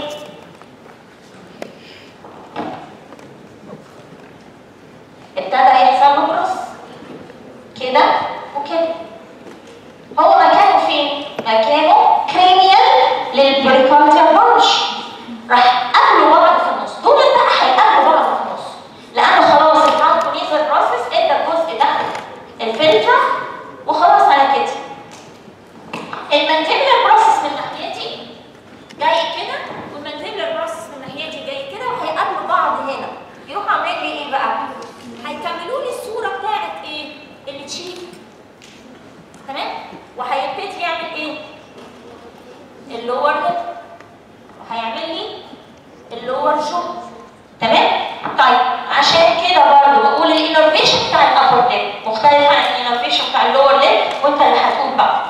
ابتدى يحصل له كروس كده وكده هو مكانه فين؟ مكانه كرينيال للبريكارديال برش راح قابلوا بعض في النص دول بقى هيقابلوا بعض في النص لان خلاص الكونيزال بروسيس ادى الجزء ده الفلتر وخلاص على كده المانتيبلر بروسيس من ناحيتي جاي كده والمانتيبلر بروسيس من ناحيتي جاي كده وهيقابلوا بعض هنا يروحوا عاملين لي ايه بقى؟ هيكملوا لي الصوره بتاعت ايه؟ اللي تشيك تمام؟ وهيبتدي يعمل ايه؟ اللور ليب وهيعمل لي اللور شو تمام؟ طيب عشان كده برضه بقول الانرفيشن بتاع الابر ليب مختلف عن الانرفيشن بتاع اللور ليب وانت اللي هتقول بقى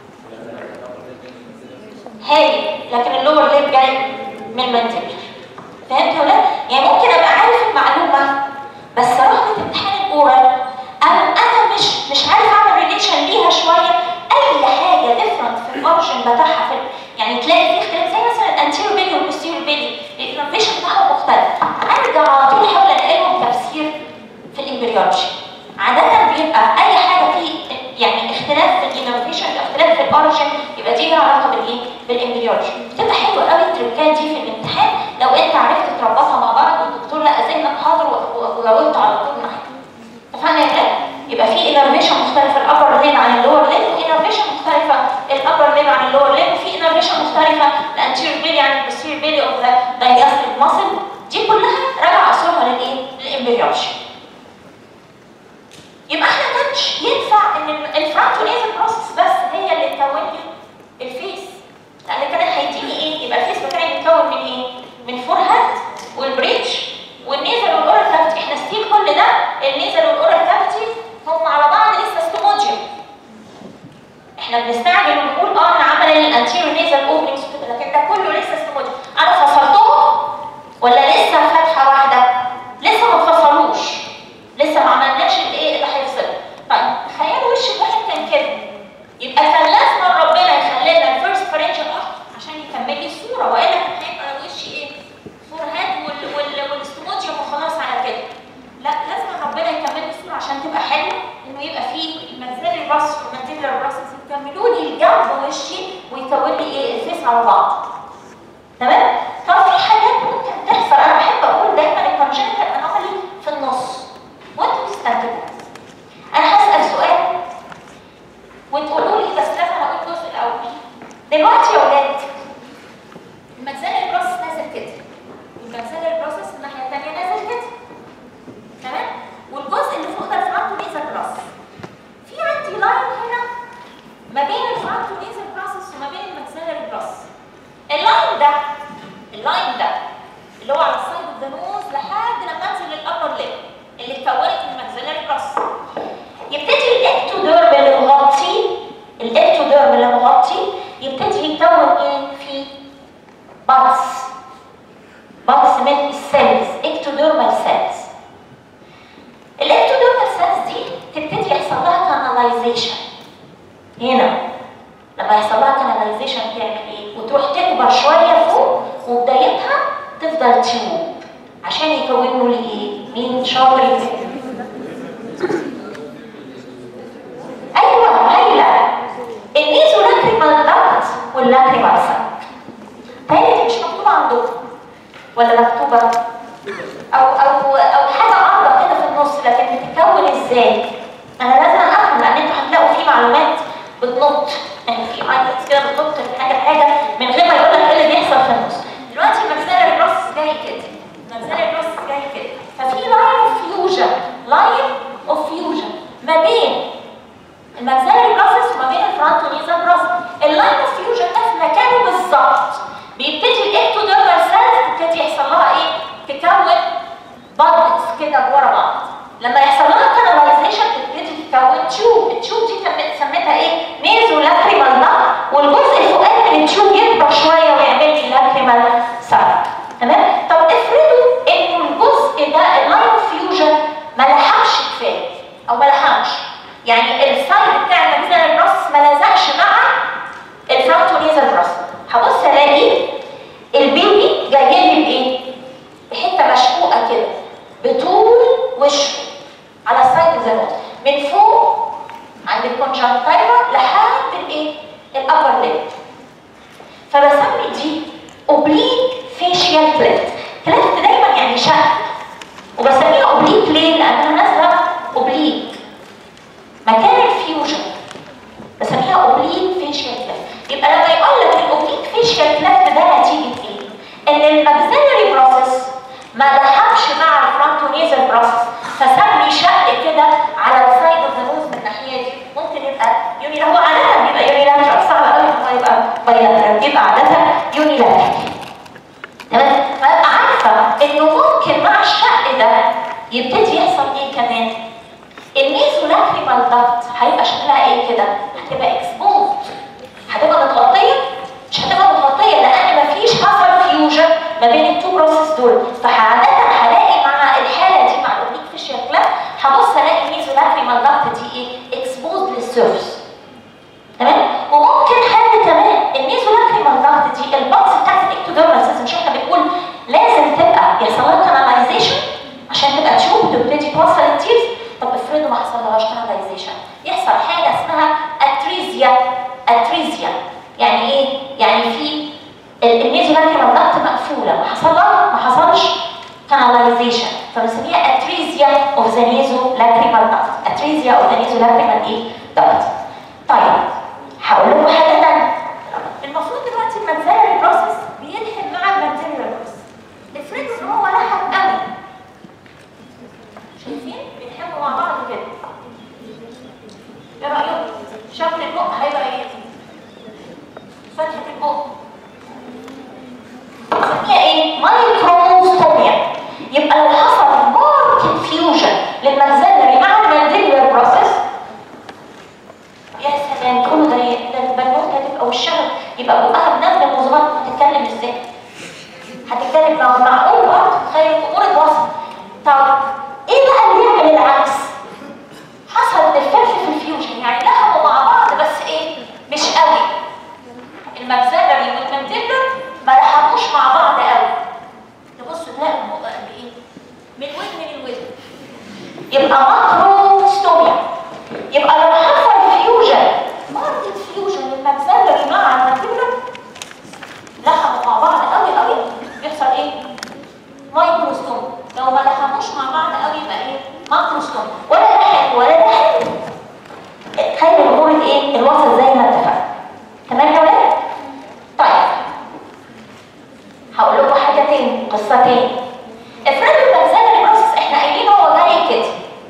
هاي لكن اللور ليب جاي من منتبه فهمت يا ولاد؟ يعني ممكن ابقى عارف المعلومه بس رغم امتحان الاورال انا انا مش مش عارف اعمل ريليشن ليها شويه اي حاجه ديفرنت في الاورجن بتاعها في يعني تلاقي في اختلاف زي مثلا الانتيريور بيلي والبوستيريور بيلي الانفيشن بتاعهم مختلف ارجع على طول احاول الاقي لهم تفسير في الامبريولوجي عاده بيبقى اي حاجه فيه يعني اختلاف في الانوفيشن اختلاف في الاوريجن يبقى دي لها علاقه بالايه؟ بالامبريولوجي بتبقى حلوه قوي التركات دي في الامتحان لو انت عرفت تربطها مع بعض والدكتور لقى ذهنك حاضر و- وجاوبت على طول معاك اتفقنا يا ولاد؟ يبقى في انرفيشن مختلفه الابر لين عن اللور لين وانرفيشن مختلفه الابر لين عن اللور لين وفي انرفيشن مختلفه الانتيريور بيلي عن البوستيريور بيلي اوف ذا دايجاستريك ماسل دي كلها راجع اصولها للايه؟ للامبريولوجي يبقى احنا ما كانش ينفع ان الفرونتونيزال بروسس بس هي اللي تكون لي الفيس لان كان هيديني ايه؟ يبقى الفيس بتاعي متكون من ايه؟ من فور هات والبريتش والنيزل والاورال كافيتي احنا ستيل كل ده النيزل والاورال كافيتي هم على بعض لسه ستوموجيوم احنا بنستعجل ونقول اه انا عمل الانتيريور نيزل اوبننجز وكده لكن ده كله لسه ستوموجيوم انا فصلتهم ولا لسه فتحه واحده؟ لسه ما اتفصلوش لسه ما عملناش الايه اللي هيفصل طيب تخيلوا وش الواحد كان كده يبقى كان بروسس والمانتيبلر بروسس يكملوا لي الجنب وشي ويكون لي ايه الفيس على بعض تمام طب في حاجات ممكن تحصل انا بحب اقول دايما الكونجنتال انومالي في النص وانتوا تستنتجوا انا هسال سؤال وتقولوا لي بس لازم اقول الجزء الاول دلوقتي يا ولاد الماكسيلري بروسس نازل كده والماكسيلري بروسس الناحيه الثانيه نازل كده تمام والجزء اللي فوق ده الفرونتو نيزل بروسس في عندي لاين هنا ما بين الفرونتو نيزل بروسس وما بين الماكسيلري بروسس اللاين ده اللاين ده اللي هو على السايد اوف ذا نوز لحد لما انزل للابر ليب اللي اتكونت من الماكسيلري بروسس يبتدي الاكتوديرم اللي مغطي الاكتوديرم اللي مغطي يبتدي يتكون ايه في بطس بطس من السيلز اكتوديرمال سيلز الاكتوديرمال سيلز دي تبتدي يحصل لها كاناليزيشن هنا لما يحصل لها كاناليزيشن تعمل ايه وتروح تكبر شويه فوق وبدايتها تفضل تيوب عشان يكونوا لي ايه مين شاطر يكتب ايوه هايله النيزو لاكريمال دكت واللاكريمال ساك تاني دي مش مكتوبه عندكم ولا مكتوبه او او او حاجه عارضه كده في النص لكن بتتكون ازاي انا لازم افهم لان انتوا هتلاقوا في معلومات بتنط يعني في ايتمز كده بتنط من حاجه لحاجه من غير ما يقول لك ايه اللي بيحصل في النص دلوقتي الماكسيلري بروسس جاي كده الماكسيلري بروسس جاي كده ففي لاين اوف فيوجن لاين اوف فيوجن ما بين الماكسيلري بروسس وما بين الفرونتو نيزل بروسس اللاين اوف فيوجن ده في مكانه بالظبط بيبتدي الاكتوديرمال سيلز تبتدي يحصل لها ايه تكون بادز كده ورا بعض لما يحصل لها كاناليزيشن تبتدي تكون تيوب التيوب دي سميت- سميتها ايه نيزو لاكريمال نار والجزء الفوقاني من التيوب يكبر شويه ويعمل لي لاكريمال ساك تمام طب افرضوا انه الجزء ده اللاين فيوجن ما لحقش كفايه او ما لحقش يعني السايد بتاع الماكسيلري بروسس ما لزقش مع الفرونتو نيزل بروسس هبص الاقي البيبي جاي لي بايه؟ بحته مشقوقه كده بطول وشه على السايد ذا نوت من فوق عند الكونجنكتيفا لحد الايه؟ الابر ليب فبسمي دي اوبليك فيشيال كليفت كليفت دايما يعني شق وبسميها اوبليك ليه؟ لانها نازله اوبليك مكان الفيوجن بسميها اوبليك فيشيال كليفت يبقى لما يقول لك الاوبليك فيشيال كليفت ده نتيجه ايه؟ ان الماكسيلري بروسس ما لحقش مع الفرونتو نيزل بروسس فساب لي شق كده على السايد اوف ذا نوز من الناحيه دي ممكن يبقى يوني هو عاده بيبقى يوني لاترال صعب قوي ان هو يبقى بايلاترال بيبقى عاده يوني لاترال تمام فابقى عارفه انه ممكن مع الشق ده يبتدي يحصل ايه كمان؟ الميزو لاكريمال داكت هيبقى شكلها ايه كده؟ هتبقى اكسبوز هتبقى متغطيه مش هتبقى متغطيه لان مفيش حصل فيوجن ما بين التو بروسيس دول فعاده هلاقي مع الحاله دي مع الاوبليك فيشيال كلاب هبص الاقي الميزو لاكريمال داكت دي ايه؟ اكسبوز للسيرفس تمام وممكن حاجه كمان الميزو لاكريمال داكت دي الباكس بتاعت الاكتوديرمال سيستم مش احنا بنقول لازم تبقى يحصل لها كاناليزيشن عشان تبقى تشوف تبتدي توصل التيرز طب افرضوا ما حصلهاش كاناليزيشن يحصل حاجه اسمها اتريزيا اتريزيا يعني ايه؟ يعني في الميزو لاكريمال داكت مقفوله ما حصل لها ما حصلش كاناليزيشن فبنسميها اتريزيا اوف ذا نيزو لاكريمال داكت اتريزيا اوف ذا نيزو لاكريمال ايه؟ داكت طيب هقول لكم حاجه ثانيه المفروض دلوقتي الماكسيلري بروسس بيلحم مع الماكسيلري بروسس افرضوا ان هو لحق قوي شايفين بيلحموا مع بعض كده ايه رايكم شكل البق هيبقى ايه فتحه البق بنسميها ايه مايكروستوميا يبقى لو حصل ماركت فيوجن للماكسيلري مع المانديبولار بروسس يا سلام تقولوا ده ده البنوته هتبقى وشها يبقى بقها بنمل مظبط هتتكلم ازاي؟ هتتكلم مع معقول برضه تخيل امور الوصف طب ايه بقى اللي يعمل العكس؟ حصل ديفكت في الفيوجن يعني لحموا مع بعض بس ايه؟ مش قوي الماكسيلري والمانديبلر ما لحموش مع بعض قوي تبصوا تلاقوا البق قد ايه؟ من ودن للودن يبقى ماكروستوميا يبقى لو حصل الوسط زي ما اتفقنا تمام يا ولاد؟ طيب هقول لكم حاجه تاني قصه تاني افرضوا المخزن بروسس احنا قايلين هو جاي كده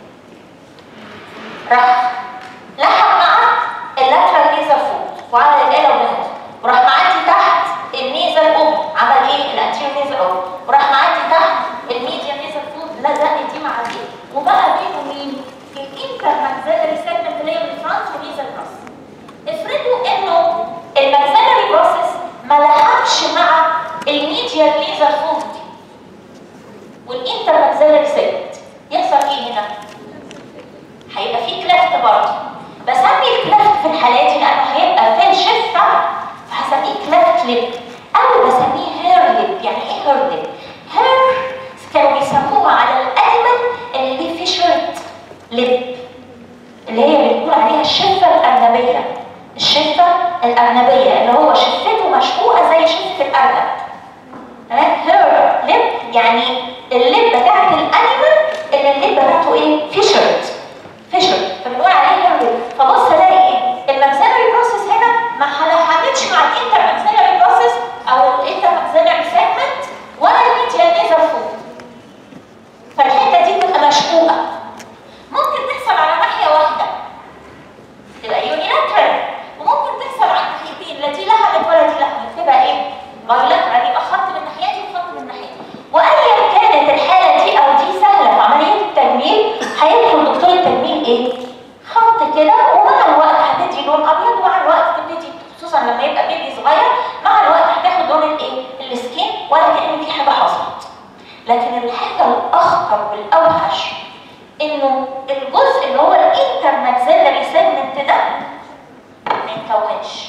راح لحق مع اللاترال ليزر فوت وعمل الاله والبنات وراح معدي تحت النيزل ام عمل ايه الانتيريور نيزل ام وراح معدي تحت الميديا نيزل فوت لزق دي مع دي وبقى بينه مين الانتر ماكسيلري سيجمنت اللي هي الفرونت ونيزل بروس افرضوا انه الماكسيلري بروسس ما لحقش مع الميديا ليزر فوت دي والانتر ماكسيلري سيجمنت يحصل ايه هنا؟ هيبقى في كلافت برضه بسمي الكلافت في الحالات دي لانه هيبقى في الشفه فهسميه كلافت ليب او بسميه هير ليب يعني ايه هير ليب؟ هير كانوا بيسموها على الانيمال اللي في شرط ليب اللي هي بنقول عليها الشفه الارنبيه الشفه الارنبيه اللي هو شفته مشقوقه زي شفه الارنب تمام هير ليب يعني الليب بتاعت الانيمال اللي الليب بتاعته ايه؟ فيشرت فيشر فبنقول عليه هيرلي فبص الاقي ايه الماكسيلري بروسيس هنا ما حددش مع الانتر ماكسيلري بروسيس او الانتر ماكسيلري سيجمنت ولا الميديال نيزر فوق فالحته دي بتبقى مشقوقه ممكن تحصل على ناحيه واحده تبقى يونيلاترال وممكن تحصل على ناحيتين لا دي لهبت ولا دي لهبت تبقى ايه بايلاترال يبقى خط من ناحيتي وخط من ناحيتي وايا كانت الحاله دي او دي سهله في عمليه التجميل هيدخل دكتور التجميل ايه؟ خط كده ومع الوقت هتدي لون ابيض ومع الوقت تبتدي خصوصا لما يبقى بيبي صغير مع الوقت هتاخد لون الايه؟ السكين ولا كان في حاجه حصلت. لكن الحاجه الاخطر والاوحش انه الجزء اللي هو الانتر ماكسيلري سيجمنت ده ما يتكونش.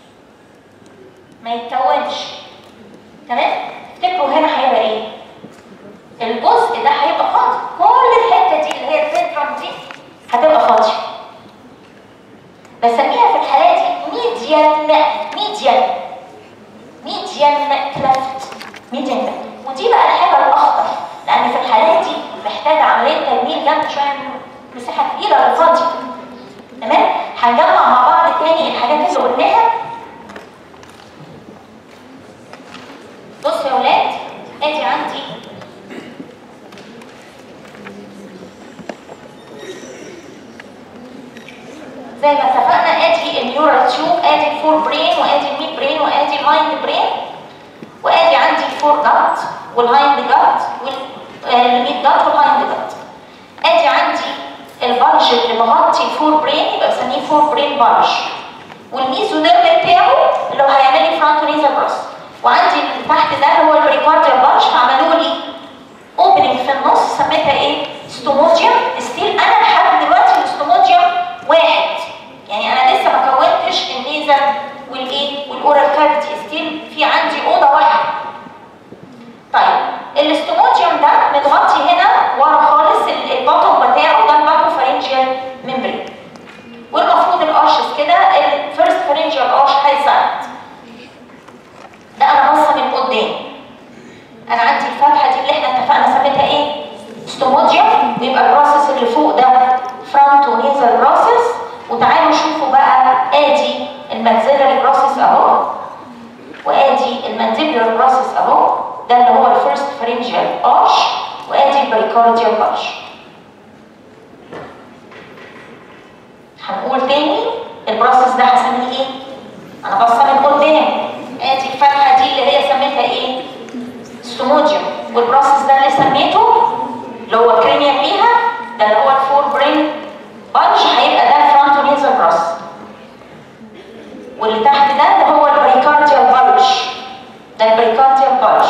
ما يتكونش. تمام؟ افتكروا هنا هيبقى ايه؟ الجزء ده هيبقى فاضي كل الحته دي اللي هي السنترم دي هتبقى فاضيه بسميها في الحالات دي ميديان ميديان ميديان كلافت ميديان كلافت ودي بقى الحاجه الاخطر لان في الحالات دي محتاجه عمليه تجميل جامده شويه مساحه كبيره للفاضي تمام هنجمع مع بعض تاني الحاجات اللي قلناها بصوا يا ولاد ادي عندي زي ما اتفقنا ادي النيورال تيوب ادي الفور برين وادي الميد برين وادي المايند برين وادي عندي الفور جات والهايند جات والميد جات والهايند جات ادي عندي البلج اللي مغطي الفور برين يبقى بسميه فور برين بلج والميزوديرم بتاعه اللي هو هيعمل لي فرونت نيزل بروس وعندي اللي تحت ده اللي هو البريكارديال بلج فعملوا لي اوبننج في النص سميتها ايه؟ ستوموزيوم ستيل انا لحد دلوقتي الاستوموزيوم واحد يعني انا لسه ما كونتش النيزل والايه والاورال كافيتي ستيل في عندي اوضه واحده طيب الاستوموزيوم ده متغطي هنا ورا خالص البطن بتاعه ده البطن فارنجيال ميمبرين والمفروض الارشز كده الفيرست فارنجيال ارش هيساعد ده انا باصه من قدام انا عندي الفتحه دي اللي احنا اتفقنا سميتها ايه ستوموزيوم ويبقى البروسس اللي فوق ده فرونت ونيزل بروسس وتعالوا شوفوا بقى ادي الماكسيلري بروسس اهو وادي المانديبولار بروسس اهو ده اللي هو الفيرست فرنجيال ارش وادي البريكارديال ارش هنقول تاني البروسس ده هسميه ايه؟ انا باصه من قدام ادي الفتحه دي اللي هي سميتها ايه؟ ستوموجيوم والبروسس ده اللي سميته اللي هو كريميوم ليها ده اللي هو الفور برين بانش هيبقى ده الفرونت ونيزل براس واللي تحت ده ده هو البريكارديال بلج ده البريكارديال بلج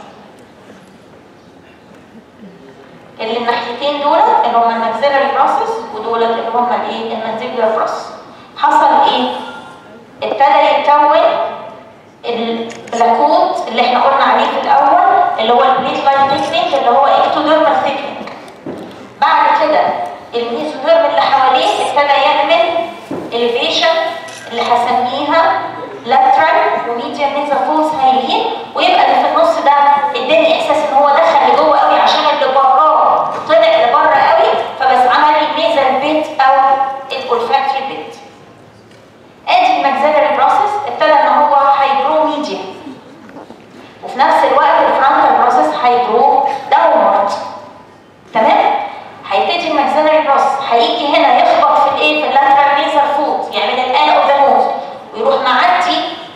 اللي الناحيتين دول اللي هم الماكسيلري بروسس ودول اللي هم الايه المانديبولار بروسس حصل ايه ابتدى يتكون البلاكوت اللي احنا قلنا عليه في الاول اللي هو البليت لاين ثيكنينج اللي هو اكتوديرمال ثيكنينج بعد كده الميزوديرم اللي حواليه ابتدى يعمل الفيشن اللي هسميها لاترال وميديان نيزل فولز هايلين ويبقى اللي في النص ده اداني احساس ان هو دخل لجوه قوي عشان اللي براه طلع لبره قوي فبس عمل لي نيزل بيت او الولفاكتري بيت هيجرو داونورد تمام هيبتدي الماكسيلاري بروس هيجي هنا يخبط في الايه في اللاترال نيزر فوت يعمل الآلة اوف ذا نوز ويروح معدي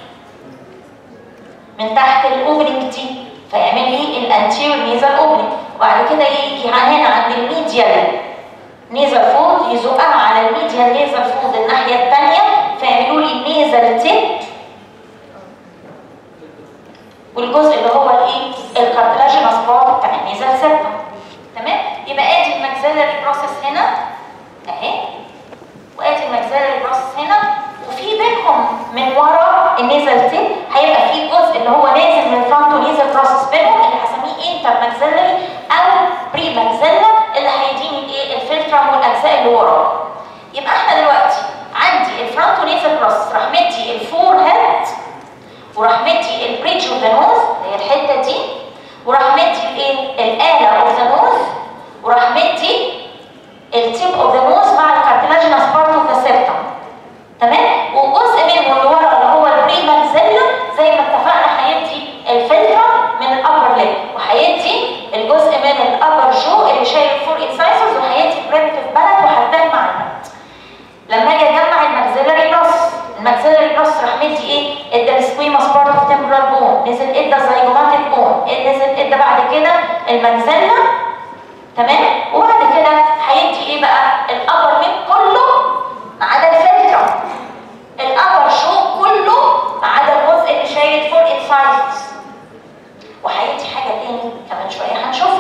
من تحت الاوبننج دي فيعمل لي الانتيريور نيزل اوبننج وبعد كده يجي هنا عند الميديال نيزل فود يزقها على الميديال نيزل فود الناحيه الثانيه فيعملوا لي نيزل تيب والجزء اللي هو الايه الكارتلاجينوس بارت بتاع النيزل سيبتم تمام يبقى ادي الماكسيلاري بروسيس هنا اهي وادي الماكسيلاري بروسيس هنا وفي بينهم من ورا النيزل تيب هيبقى في جزء اللي هو نازل من الفرونتو نيزل بروسيس بينهم اللي هسميه انتر ماكسيلاري او بري ماكسيلا اللي هيديني الايه الفلترم والاجزاء اللي وراه يبقى احنا دلوقتي عندي الفرونتو نيزل بروسيس راح مدي الفور هيد وراح مدي البريدج اوف ذا نوز اللي هي الحته دي وراح مدي الايه الاله اوف ذا نوز وراح مدي التيب اوف ذا نوز مع الكارتلاجينس بارت اوف ذا سيبتم تمام وجزء منه اللي ورا اللي هو البري ماكسيلا زي ما اتفقنا هيدي الفلترم من الابر ليب وهيدي الجزء من الابر جو اللي شايل الفور انسايسرز وهيدي بريمتيف بلد وهتبان مع البلد لما اجي اجمع الماكسيلاري بلس الماكسيلاري بلس راح مدي ايه ادى السكويموس بارت اوف تمبرال بون نزل ادى الزيجوماتيك بون نزل ادى بعد كده الماكسيلا تمام وبعد كده هيدي ايه بقى الابر ليب كله ما عدا الفلترم الابر شو كله ما عدا الجزء اللي شايل فور انسايسرز وهيدي حاجه تاني كمان شويه هنشوفها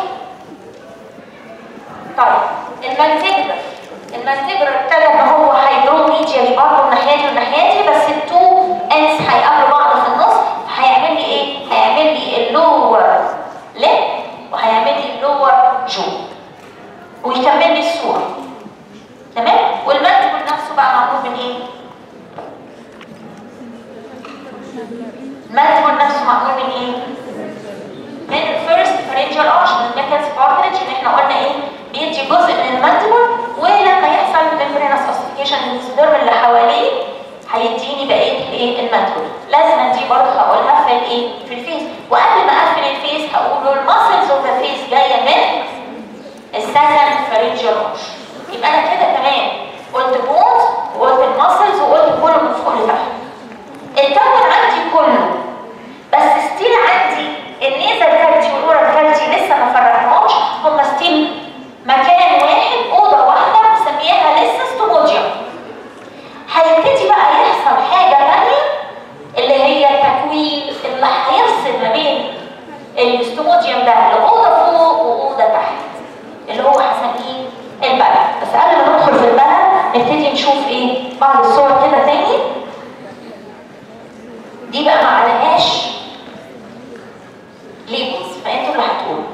طيب المانتيبلر المانتيبلر ابتدى ان هو هيجرو ميديالي برضه الناحيه دي والناحيه دي بس التو انس هيقابلوا بعض في النص هيعمل لي ايه؟ هيعمل لي اللور ليب وهيعمل لي اللور جو ويكمل لي الصوره تمام؟ والمانتيبل نفسه بقى معمول من ايه؟ المانتيبل نفسه معمول من ايه؟ من الفيرست فرنجال ارش من الميكلز كارتريج اللي احنا قلنا ايه بيدي جزء من المانتيبل ولما يحصل ممبرينس اوسيفيكيشن للسيدرم اللي حواليه هيديني بقيه الايه المانتيبل لازم دي برضه هقولها في الايه في الفيس وقبل ما اقفل الفيس هقول له الماسلز اوف ذا فيس جايه من السكند فرنجال ارش يبقى انا كده تمام قلت بونز وقلت الماسلز وقلت كله من فوق لتحت اتكون عندي كله بس ستيل عندي النيزل كالتي والاورال كالتي لسه ما فرقناهمش هما ستيل مكان واحد اوضه واحده مسمياها لسه ستوموديوم هيبتدي بقى يحصل حاجه ثانيه اللي هي التكوين اللي هيفصل ما بين الاستوموديوم ده لاوضه فوق واوضه تحت اللي هو هسميه البلد بس قبل ما ندخل في البلد نبتدي نشوف ايه بعض الصور كده تاني دي بقى ما عليهاش ليبلز فانتوا اللي هتقولوا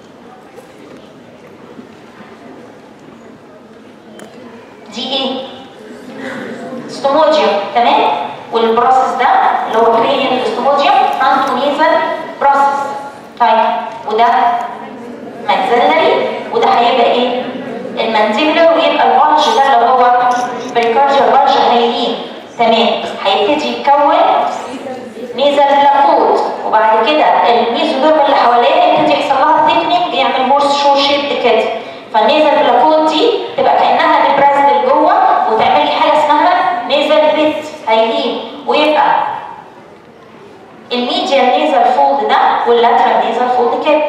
دي ايه ستوموديوم تمام والبروسيس ده اللي هو كرينيال ستوموديوم فرونتو نيزل بروسيس طيب وده ماكسيلري وده هيبقى ايه المانديبلر ويبقى البلج ده اللي هو بريكارديال بلج هيلين تمام هيبتدي يتكون نيزل لاكوت وبعد كده الميزوديرم اللي حواليها يبتدي يحصل لها تكنيك يعمل هورس شو شيب كده فالنيزل لاكوت دي تبقى كانها ديبرازل جوه وتعمل لي حاجه اسمها نيزل بيت هيلين ويبقى الميديال نيزل فولد ده واللاترال نيزل فولد كده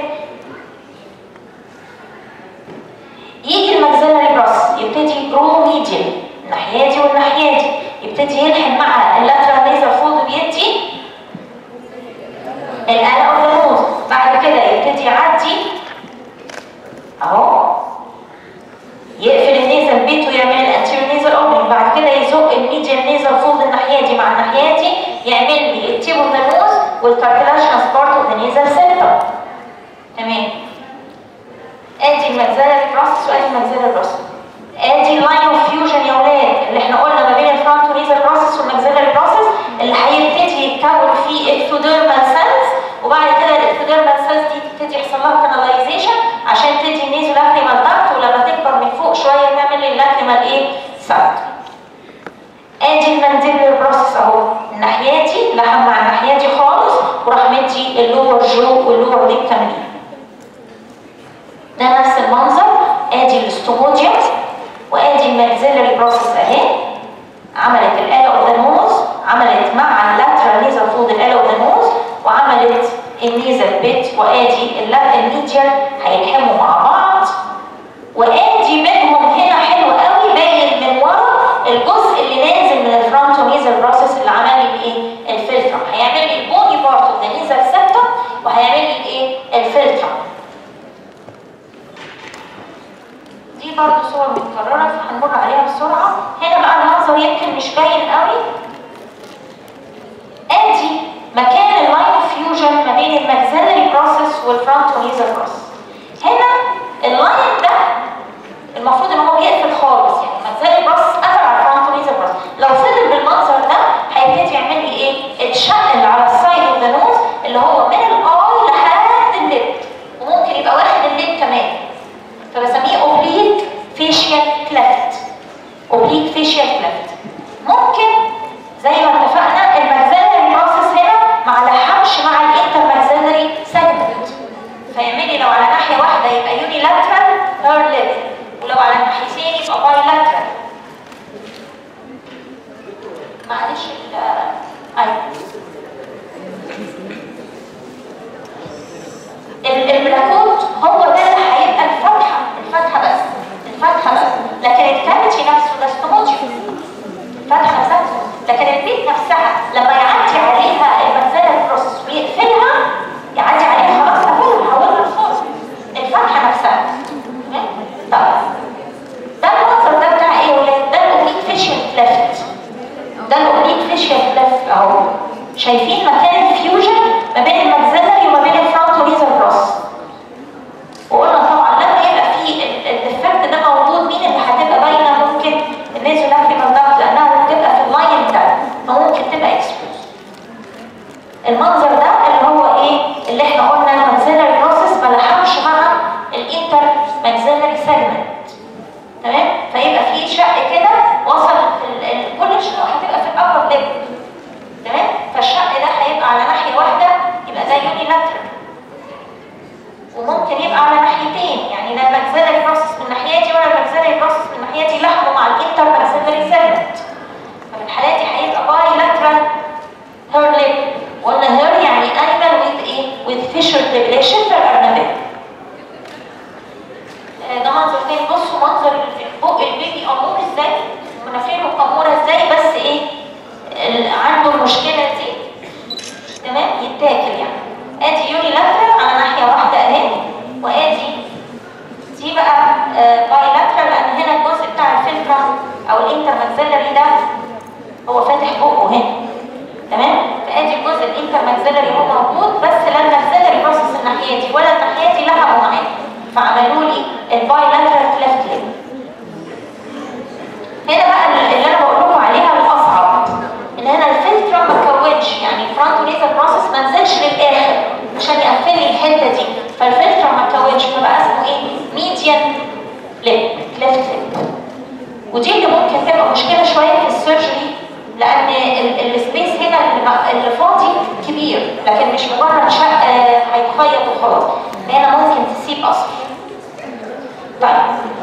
يجي الماكسيلاري براس يبتدي يجرو ميديال الناحيه دي والناحيه دي يبتدي يلحم مع اللاترال نيزل فولد بيدي الآلة أو النوز بعد كده يبتدي يعدي أهو يقفل النيزل بيت ويعمل الانتيريور نيزل اوبننج بعد كده يزق الميديال نيزل فولد الناحية دي مع الناحية دي يعمل لي التيب اوف ذا نوز والكارتلاجنس بارت اوف ذا نيزل سيبتم تمام ادي الماكسيلاري بروسس وادي الماكسيلاري بروسس ادي اللاين اوف فيوجن يا ولاد اللي احنا قلنا ما بين الفرونتو نيزل بروسس والماكسيلاري بروسس اللي هيبتدي يتكون فيه اكتوديرمال سيلز وبعد كده الاكتوديرمال سيلز دي تبتدي يحصل لها كاناليزيشن عشان تدي النيزو لاكريمال داكت ولما تكبر من فوق شويه تعمل لي اللاكريمال ايه؟ ساك. ادي المانديبلر بروسس اهو الناحيه دي لحم مع الناحيه دي خالص وراح مدي اللور جو واللور ليب كاملين. ده نفس المنظر ادي الاستوموديوم وادي الماكسيلري بروسس اهي عملت الاله اوف ذا نوز عملت مع اللاترال نيزل فولد الاله اوف ذا نوز وعملت النيزل بيت وادي الميديال هيلحموا مع بعض وادي منهم هنا حلو قوي باين من ورا الجزء اللي نازل من الفرونتو نيزل بروسس اللي عمل لي الايه الفلترم هيعمل لي البوني بارت اوف ذا نيزل سيبتم وهيعمل لي الايه الفلترم دي برضه صور متكرره فهنمر عليها بسرعه هنا بقى المنظر يمكن مش باين قوي ادي مكان اللاين فيوجن ما بين الماكسيلري بروسس والفرونتو نيزل بروسس هنا اللاين ده المفروض ان هو بيقفل خالص يعني الماكسيلري بروسس قفل على الفرونتو نيزل بروسس لو فضل بالمنظر ده هيبتدي يعمل لي ايه الشق اللي على السايد اوف ذا نوز اللي هو من الاي لحد الليب وممكن يبقى واخد الليب كمان فبسميه اوبليك فيشيال كلافت اوبليك فيشيال كلافت ممكن زي ما اتفقنا الماكسيلري بروسس هنا ما لحمش مع الانتر ماكسيلري سيجمنت فيعمل لي لو على ناحيه واحده يبقى يوني لاترال ثيرد ليفل ولو على ناحيتين يبقى باي لاترال معلش ال ايوه البلاكوت هو ده اللي هيبقى الفتحه الفتحه بس الفتحه بس لكن الكافيتي نفسه ده ستوموجيوم الفتحه نفسها لكن البيت نفسها لما يعدي عليها المنزله بروسس ويقفلها يعدي عليها خلاص قفلها حولها لصوص الفتحه نفسها تمام؟ طيب ده المنظر ده بتاع ايه يا ولاد؟ ده الاوبليك فيشيال كلافت ده الاوبليك فيشيال كلافت اهو شايفين مكان الفيوجن ما بين الماكسيلري وما بين الفرونتو نيزل بروس وقلنا طبعا لما يبقى في الافكت ده موجود مين اللي هتبقى باينه ممكن النيزو لاكريمال داكت لانها بتبقى في اللاين ده فممكن تبقى اكسبوز المنظر ده اللي هو ايه اللي احنا قلنا الماكسيلري بروسس ما لحقش مع الانتر ماكسيلري سيجمنت تمام فيبقى في شق كده وصل ال- ال- كل الشقوق هتبقى في الابر ليب تمام فالشق ده هيبقى على ناحيه واحده يبقى ده يوني لاترال وممكن يبقى على ناحيتين يعني لا الماكسيلري بروسس من ناحيتي ولا الماكسيلري بروسس من ناحيتي لحموا مع الانتر ماكسيلري سيجمنت ففي الحالات دي هيبقى باي لاترال هير ليب قلنا هير يعني انيمال ويز ايه؟ ويز فيشر ديبليشن في الارنبات آه، ده منظر تاني بصوا منظر بق البيبي امور ازاي مناخيره اموره ازاي بس ايه ال- عنده المشكله دي تمام يتاكل يعني ادي يوني لاترال على ناحيه واحده اهي وادي دي بقى باي لاترال لان هنا الجزء بتاع الفلترم او الانتر ماكسيلري ده هو فاتح بقه هنا تمام فادي الجزء الانتر ماكسيلري هو موجود بس لا الماكسيلري بروسس الناحيه دي ولا الناحيه دي لحقوا معاه فعملوا لي الباي لاترال كليفت ليب هنا بقى اللي انا بقول لكم عليها الاصعب ان هنا الفلترم ما كونش يعني الفرونتو نيزل بروسس ما نزلش للاخر عشان يقفل لي الحته دي فالفلترم ما كونش فبقى اسمه ايه ميديان ليب كليفت ليب ودي اللي ممكن تبقى مشكله شويه في السيرجري لان ال- السبيس هنا اللي م- اللي فاضي كبير لكن مش مجرد شق آه، هيتخيط وخلاص هنا ممكن تسيب اثر طيب